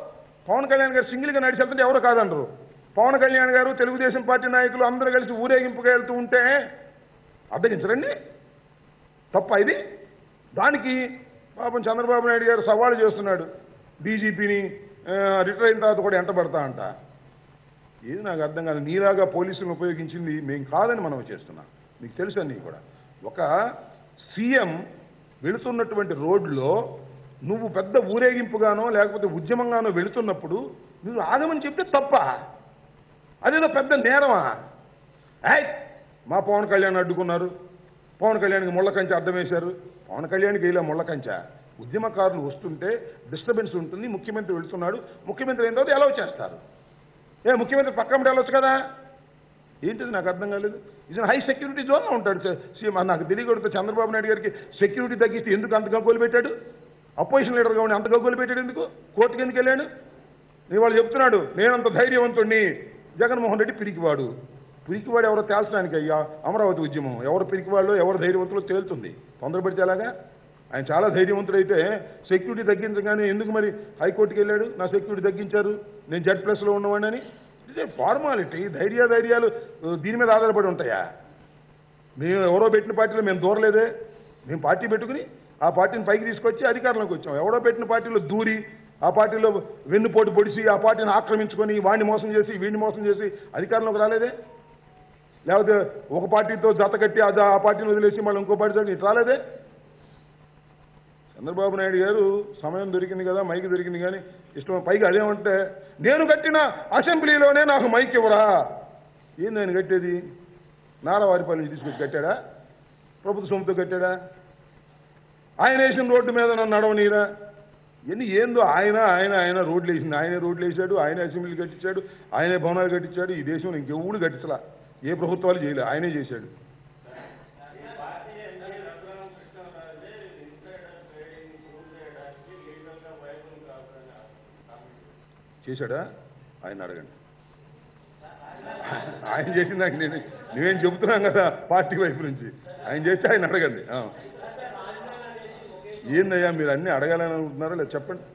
పవన్ కళ్యాణ్ గారు సింగిల్ గా నడిచి వెళ్తుంటే ఎవరు కాదనరు పవన్ కళ్యాణ్ గారు తెలుగుదేశం పార్టీ నాయకులు అందరూ కలిసి ఊరేగింపుగా వెళ్తూ ఉంటే అడ్డగించరండి తప్ప ఇది దానికి పాపం చంద్రబాబు నాయుడు గారు సవాలు చేస్తున్నాడు డీజీపీని రిటైర్ అయిన తర్వాత కూడా ఎంట పెడతా అంట ఏది నాకు అర్థం కాదు నీలాగా పోలీసులను ఉపయోగించింది మేము కాదని మనం చేస్తున్నాం మీకు తెలుసు అన్నీ కూడా ఒక సీఎం వెళుతున్నటువంటి రోడ్లో నువ్వు పెద్ద ఊరేగింపుగానో లేకపోతే ఉద్యమంగానో వెళుతున్నప్పుడు నువ్వు ఆగమని చెప్తే తప్ప అదేదో పెద్ద నేరమా ఏయ్ మా పవన్ కళ్యాణ్ అడ్డుకున్నారు పవన్ కళ్యాణ్కి ముళ్ళ కంచె అడ్డం వేశారు పవన్ కళ్యాణ్కి ఇలా ముళ్ళ కంచె ఉద్యమకారులు వస్తుంటే డిస్టర్బెన్స్ ఉంటుంది ముఖ్యమంత్రి వెళ్తున్నాడు ముఖ్యమంత్రి అయిన తర్వాత ఎలా చేస్తారు ఏ ముఖ్యమంత్రి పక్కన వెళ్ళొచ్చు కదా ఏంటిది నాకు అర్థం కాలేదు ఇది హై సెక్యూరిటీ జోన్ ఉంటాడు స- సీఎం నాకు తెలియకూడదు చంద్రబాబు నాయుడు గారికి సెక్యూరిటీ తగ్గిస్తే ఎందుకు అంత గగ్గోలు పెట్టాడు అపోజిషన్ లీడర్గా ఉండి అంత గగ్గోలు పెట్టాడు ఎందుకు కోర్టుకి ఎందుకు వెళ్ళాడు నీ వాళ్ళు చెప్తున్నాడు నేనంత ధైర్యవంతుణ్ణి జగన్మోహన్ రెడ్డి పిరికివాడు పిరికివాడు ఎవరో తేల్చడానికి అయ్యా అమరావతి ఉద్యమం ఎవరు పిరికివాళ్ళు ఎవరు ధైర్యవంతులో తేలుతుంది తొందరపడితే ఎలాగా ఆయన చాలా ధైర్యవంతుడైతే సెక్యూరిటీ తగ్గించగానే ఎందుకు మరి హైకోర్టుకి వెళ్ళాడు నా సెక్యూరిటీ తగ్గించారు నేను జెడ్ ప్లస్ లో ఉన్నవాడిని ఇదే ఫార్మాలిటీ ధైర్య ధైర్యాలు ఆ, దీని మీద ఆధారపడి ఉంటాయా మేము ఎవరో పెట్టిన పార్టీలో మేము దూరలేదే మేము పార్టీ పెట్టుకుని ఆ పార్టీని పైకి తీసుకొచ్చి అధికారంలోకి వచ్చాం ఎవరో పెట్టిన పార్టీలో దూరి ఆ పార్టీలో వెన్నుపోటు పొడిచి ఆ పార్టీని ఆక్రమించుకొని వాడిని మోసం చేసి వీడిని మోసం చేసి అధికారంలోకి రాలేదే లేకపోతే ఒక పార్టీతో జత కట్టి అది ఆ పార్టీని వదిలేసి మళ్ళీ ఇంకో పార్టీ ఇటు రాలేదే చంద్రబాబు నాయుడు గారు సమయం దొరికింది కదా మైక్ దొరికింది కానీ ఇష్టం పైగా అదేమంటే నేను కట్టిన అసెంబ్లీలోనే నాకు మైక్ ఇవ్వరా ఏంది ఆయన కట్టేది నారావారిపల్లి నుంచి తీసుకొచ్చి కట్టాడా ప్రభుత్వ సొమ్ముతో కట్టాడా ఆయన వేసిన రోడ్డు మీద నన్ను నడవనీరా ఎన్ని ఏందో ఆయన ఆయన ఆయన రోడ్లు వేసింది ఆయనే రోడ్లు వేసాడు ఆయన అసెంబ్లీ కట్టించాడు ఆయనే భవనాలు కట్టించాడు ఈ దేశంలో ఇంకెవడు కట్టించలా ఏ ప్రభుత్వాలు చేయలే ఆయనే చేశాడు చేశాడా ఆయన అడగండి ఆయన చేసిన దానికి నేను నువ్వేం చెబుతున్నాం కదా పార్టీ వైపు నుంచి ఆయన చేస్తే ఆయన అడగండి ఆ. ఏందయ్యా మీరు అన్ని అడగాలని అనుకుంటున్నారా లేదా చెప్పండి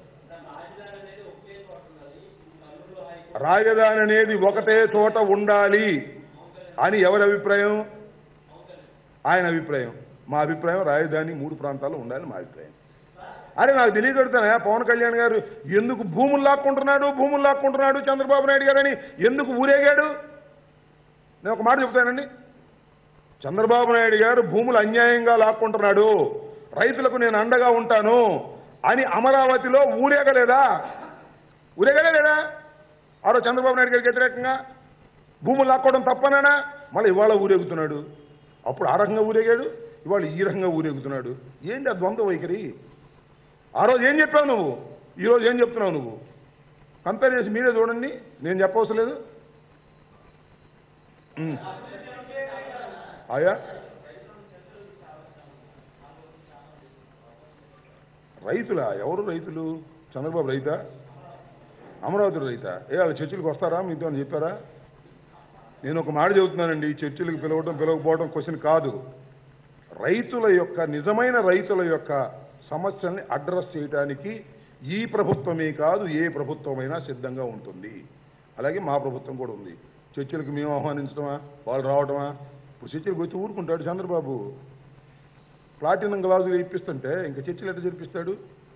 రాజధాని అనేది ఒకటే చోట ఉండాలి అని ఎవరి అభిప్రాయం ఆయన అభిప్రాయం మా అభిప్రాయం రాజధాని మూడు ప్రాంతాల్లో ఉండాలని మా అభిప్రాయం అరే నాకు తెలియగలుగుతానా పవన్ కళ్యాణ్ గారు ఎందుకు భూములు లాక్కుంటున్నాడు భూములు లాక్కుంటున్నాడు చంద్రబాబు నాయుడు గారు అని ఎందుకు ఊరేగాడు నేను ఒక మాట చెప్తానండి చంద్రబాబు నాయుడు గారు భూములు అన్యాయంగా లాక్కుంటున్నాడు రైతులకు నేను అండగా ఉంటాను అని అమరావతిలో ఊరేగలేదా ఊరేగలేదా ఆరో చంద్రబాబు నాయుడు గారికి వ్యతిరేకంగా భూములు లాక్కోవడం తప్పనానా మళ్ళీ ఇవాళ ఊరేగుతున్నాడు అప్పుడు ఆ రకంగా ఊరేగాడు ఇవాళ ఈ రకంగా ఊరేగుతున్నాడు ఏంటి ఆ ద్వంద్వ వైఖరి ఆ రోజు ఏం చెప్పావు నువ్వు ఈ రోజు ఏం చెప్తున్నావు నువ్వు కంపేర్ చేసి మీరే చూడండి నేను చెప్పవసరం లేదు ఉమ్. ఆయా రైతులా ఎవరు రైతులు చంద్రబాబు రైతా అమరావతి రైతా ఏ వాళ్ళు చర్చిలకు వస్తారా మీతో అని చెప్పారా నేను ఒక మాట చెబుతున్నానండి ఈ చర్చిలకు పిలవడం పిలవకపోవడం క్వశ్చన్ కాదు రైతుల యొక్క నిజమైన రైతుల యొక్క సమస్యల్ని అడ్రస్ చేయడానికి ఈ ప్రభుత్వమే కాదు ఏ ప్రభుత్వమైనా సిద్ధంగా ఉంటుంది అలాగే మా ప్రభుత్వం కూడా ఉంది చర్చలకు మేము ఆహ్వానించడమా వాళ్ళు రావడమా ఇప్పుడు చర్చలకు వచ్చి ఊరుకుంటాడు చంద్రబాబు ప్లాటినం గ్లాసులు ఇప్పిస్తుంటే ఇంకా చర్చలు ఎట్లా జరిపిస్తాడు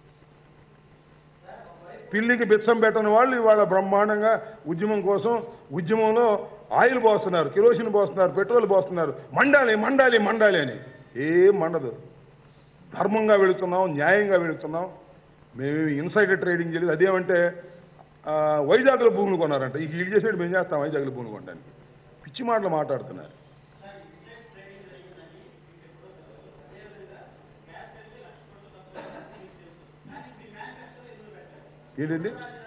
పిల్లికి బిచ్చం పెట్టని వాళ్ళు ఇవాళ బ్రహ్మాండంగా ఉద్యమం కోసం ఉద్యమంలో ఆయిల్ పోస్తున్నారు కిరోసిన్ పోస్తున్నారు పెట్రోల్ పోస్తున్నారు మండాలి మండాలి మండాలి అని ఏం మండదు ధర్మంగా వెళుతున్నాం న్యాయంగా వెళుతున్నాం మేము ఇన్సైడర్ ట్రేడింగ్ చేయలేదు అదేమంటే ఆ, వైజాగ్లో భూములు కొన్నారంట ఈ వీళ్ళు చేసేది మేము చేస్తాం వైజాగ్లో భూములు కొనడానికి పిచ్చి మాటలు మాట్లాడుతున్నారు ఏంటండి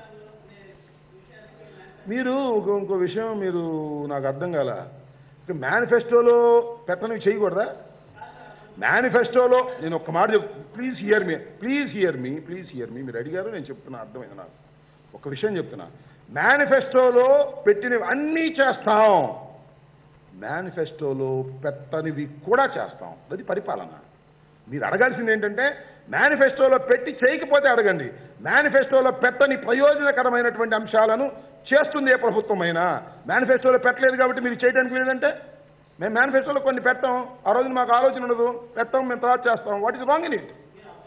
మీరు ఒక ఇంకో విషయం మీరు నాకు అర్థం కాల మేనిఫెస్టోలో పెట్టనివి చేయకూడదా మేనిఫెస్టోలో నేను ఒక్క మాట చెప్ please hear me please hear me please hear me మీరు అడిగారు నేను చెప్తున్నా అర్థమైంది నాకు ఒక విషయం చెప్తున్నా మేనిఫెస్టోలో పెట్టినవి అన్నీ చేస్తాం మేనిఫెస్టోలో పెట్టనివి కూడా చేస్తాం అది పరిపాలన మీరు అడగాల్సింది ఏంటంటే మేనిఫెస్టోలో పెట్టి చేయకపోతే అడగండి మేనిఫెస్టోలో పెట్టని ప్రయోజనకరమైనటువంటి అంశాలను చేస్తుంది ఏ ప్రభుత్వమైనా మేనిఫెస్టోలో పెట్టలేదు కాబట్టి మీరు చేయడానికి లేదంటే మేము మేనిఫెస్టోలో కొన్ని పెట్టాం ఆ రోజున మాకు ఆలోచన ఉండదు పెట్టాం మేము తర్వాత చేస్తాం what is wrong in it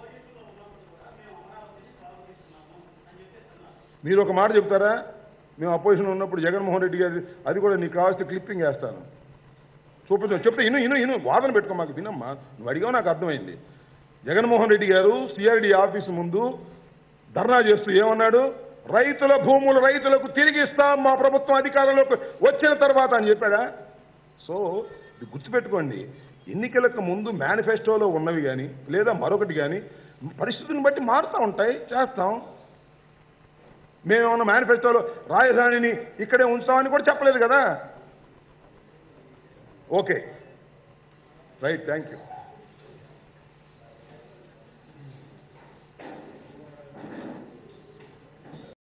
మీరు ఒక మాట చెప్తారా మేము అపోజిషన్ ఉన్నప్పుడు జగన్మోహన్ రెడ్డి గారి అది కూడా నీకు కావాల్సిన క్లిప్పింగ్ వేస్తాను చూపిస్తాను చెప్తే ఇను ఇను ఇను వాదన పెట్టుకో మాకు వినమ్మా నువ్వు అడిగావు నాకు అర్థమైంది జగన్మోహన్ రెడ్డి గారు సిఐడి ఆఫీస్ ముందు ధర్నా చేస్తూ ఏమన్నాడు రైతుల భూములు రైతులకు తిరిగి ఇస్తాం మా ప్రభుత్వం అధికారంలోకి వచ్చిన తర్వాత అని చెప్పాడా సో ఇది గుర్తుపెట్టుకోండి ఎన్నికలకు ముందు మేనిఫెస్టోలో ఉన్నవి కానీ లేదా మరొకటి కానీ పరిస్థితిని బట్టి మారుతూ ఉంటాయి చేస్తాం మేమేమన్నా మేనిఫెస్టోలో రాజధానిని ఇక్కడే ఉంచుతామని కూడా చెప్పలేదు కదా ఓకే రైట్ థ్యాంక్ యూ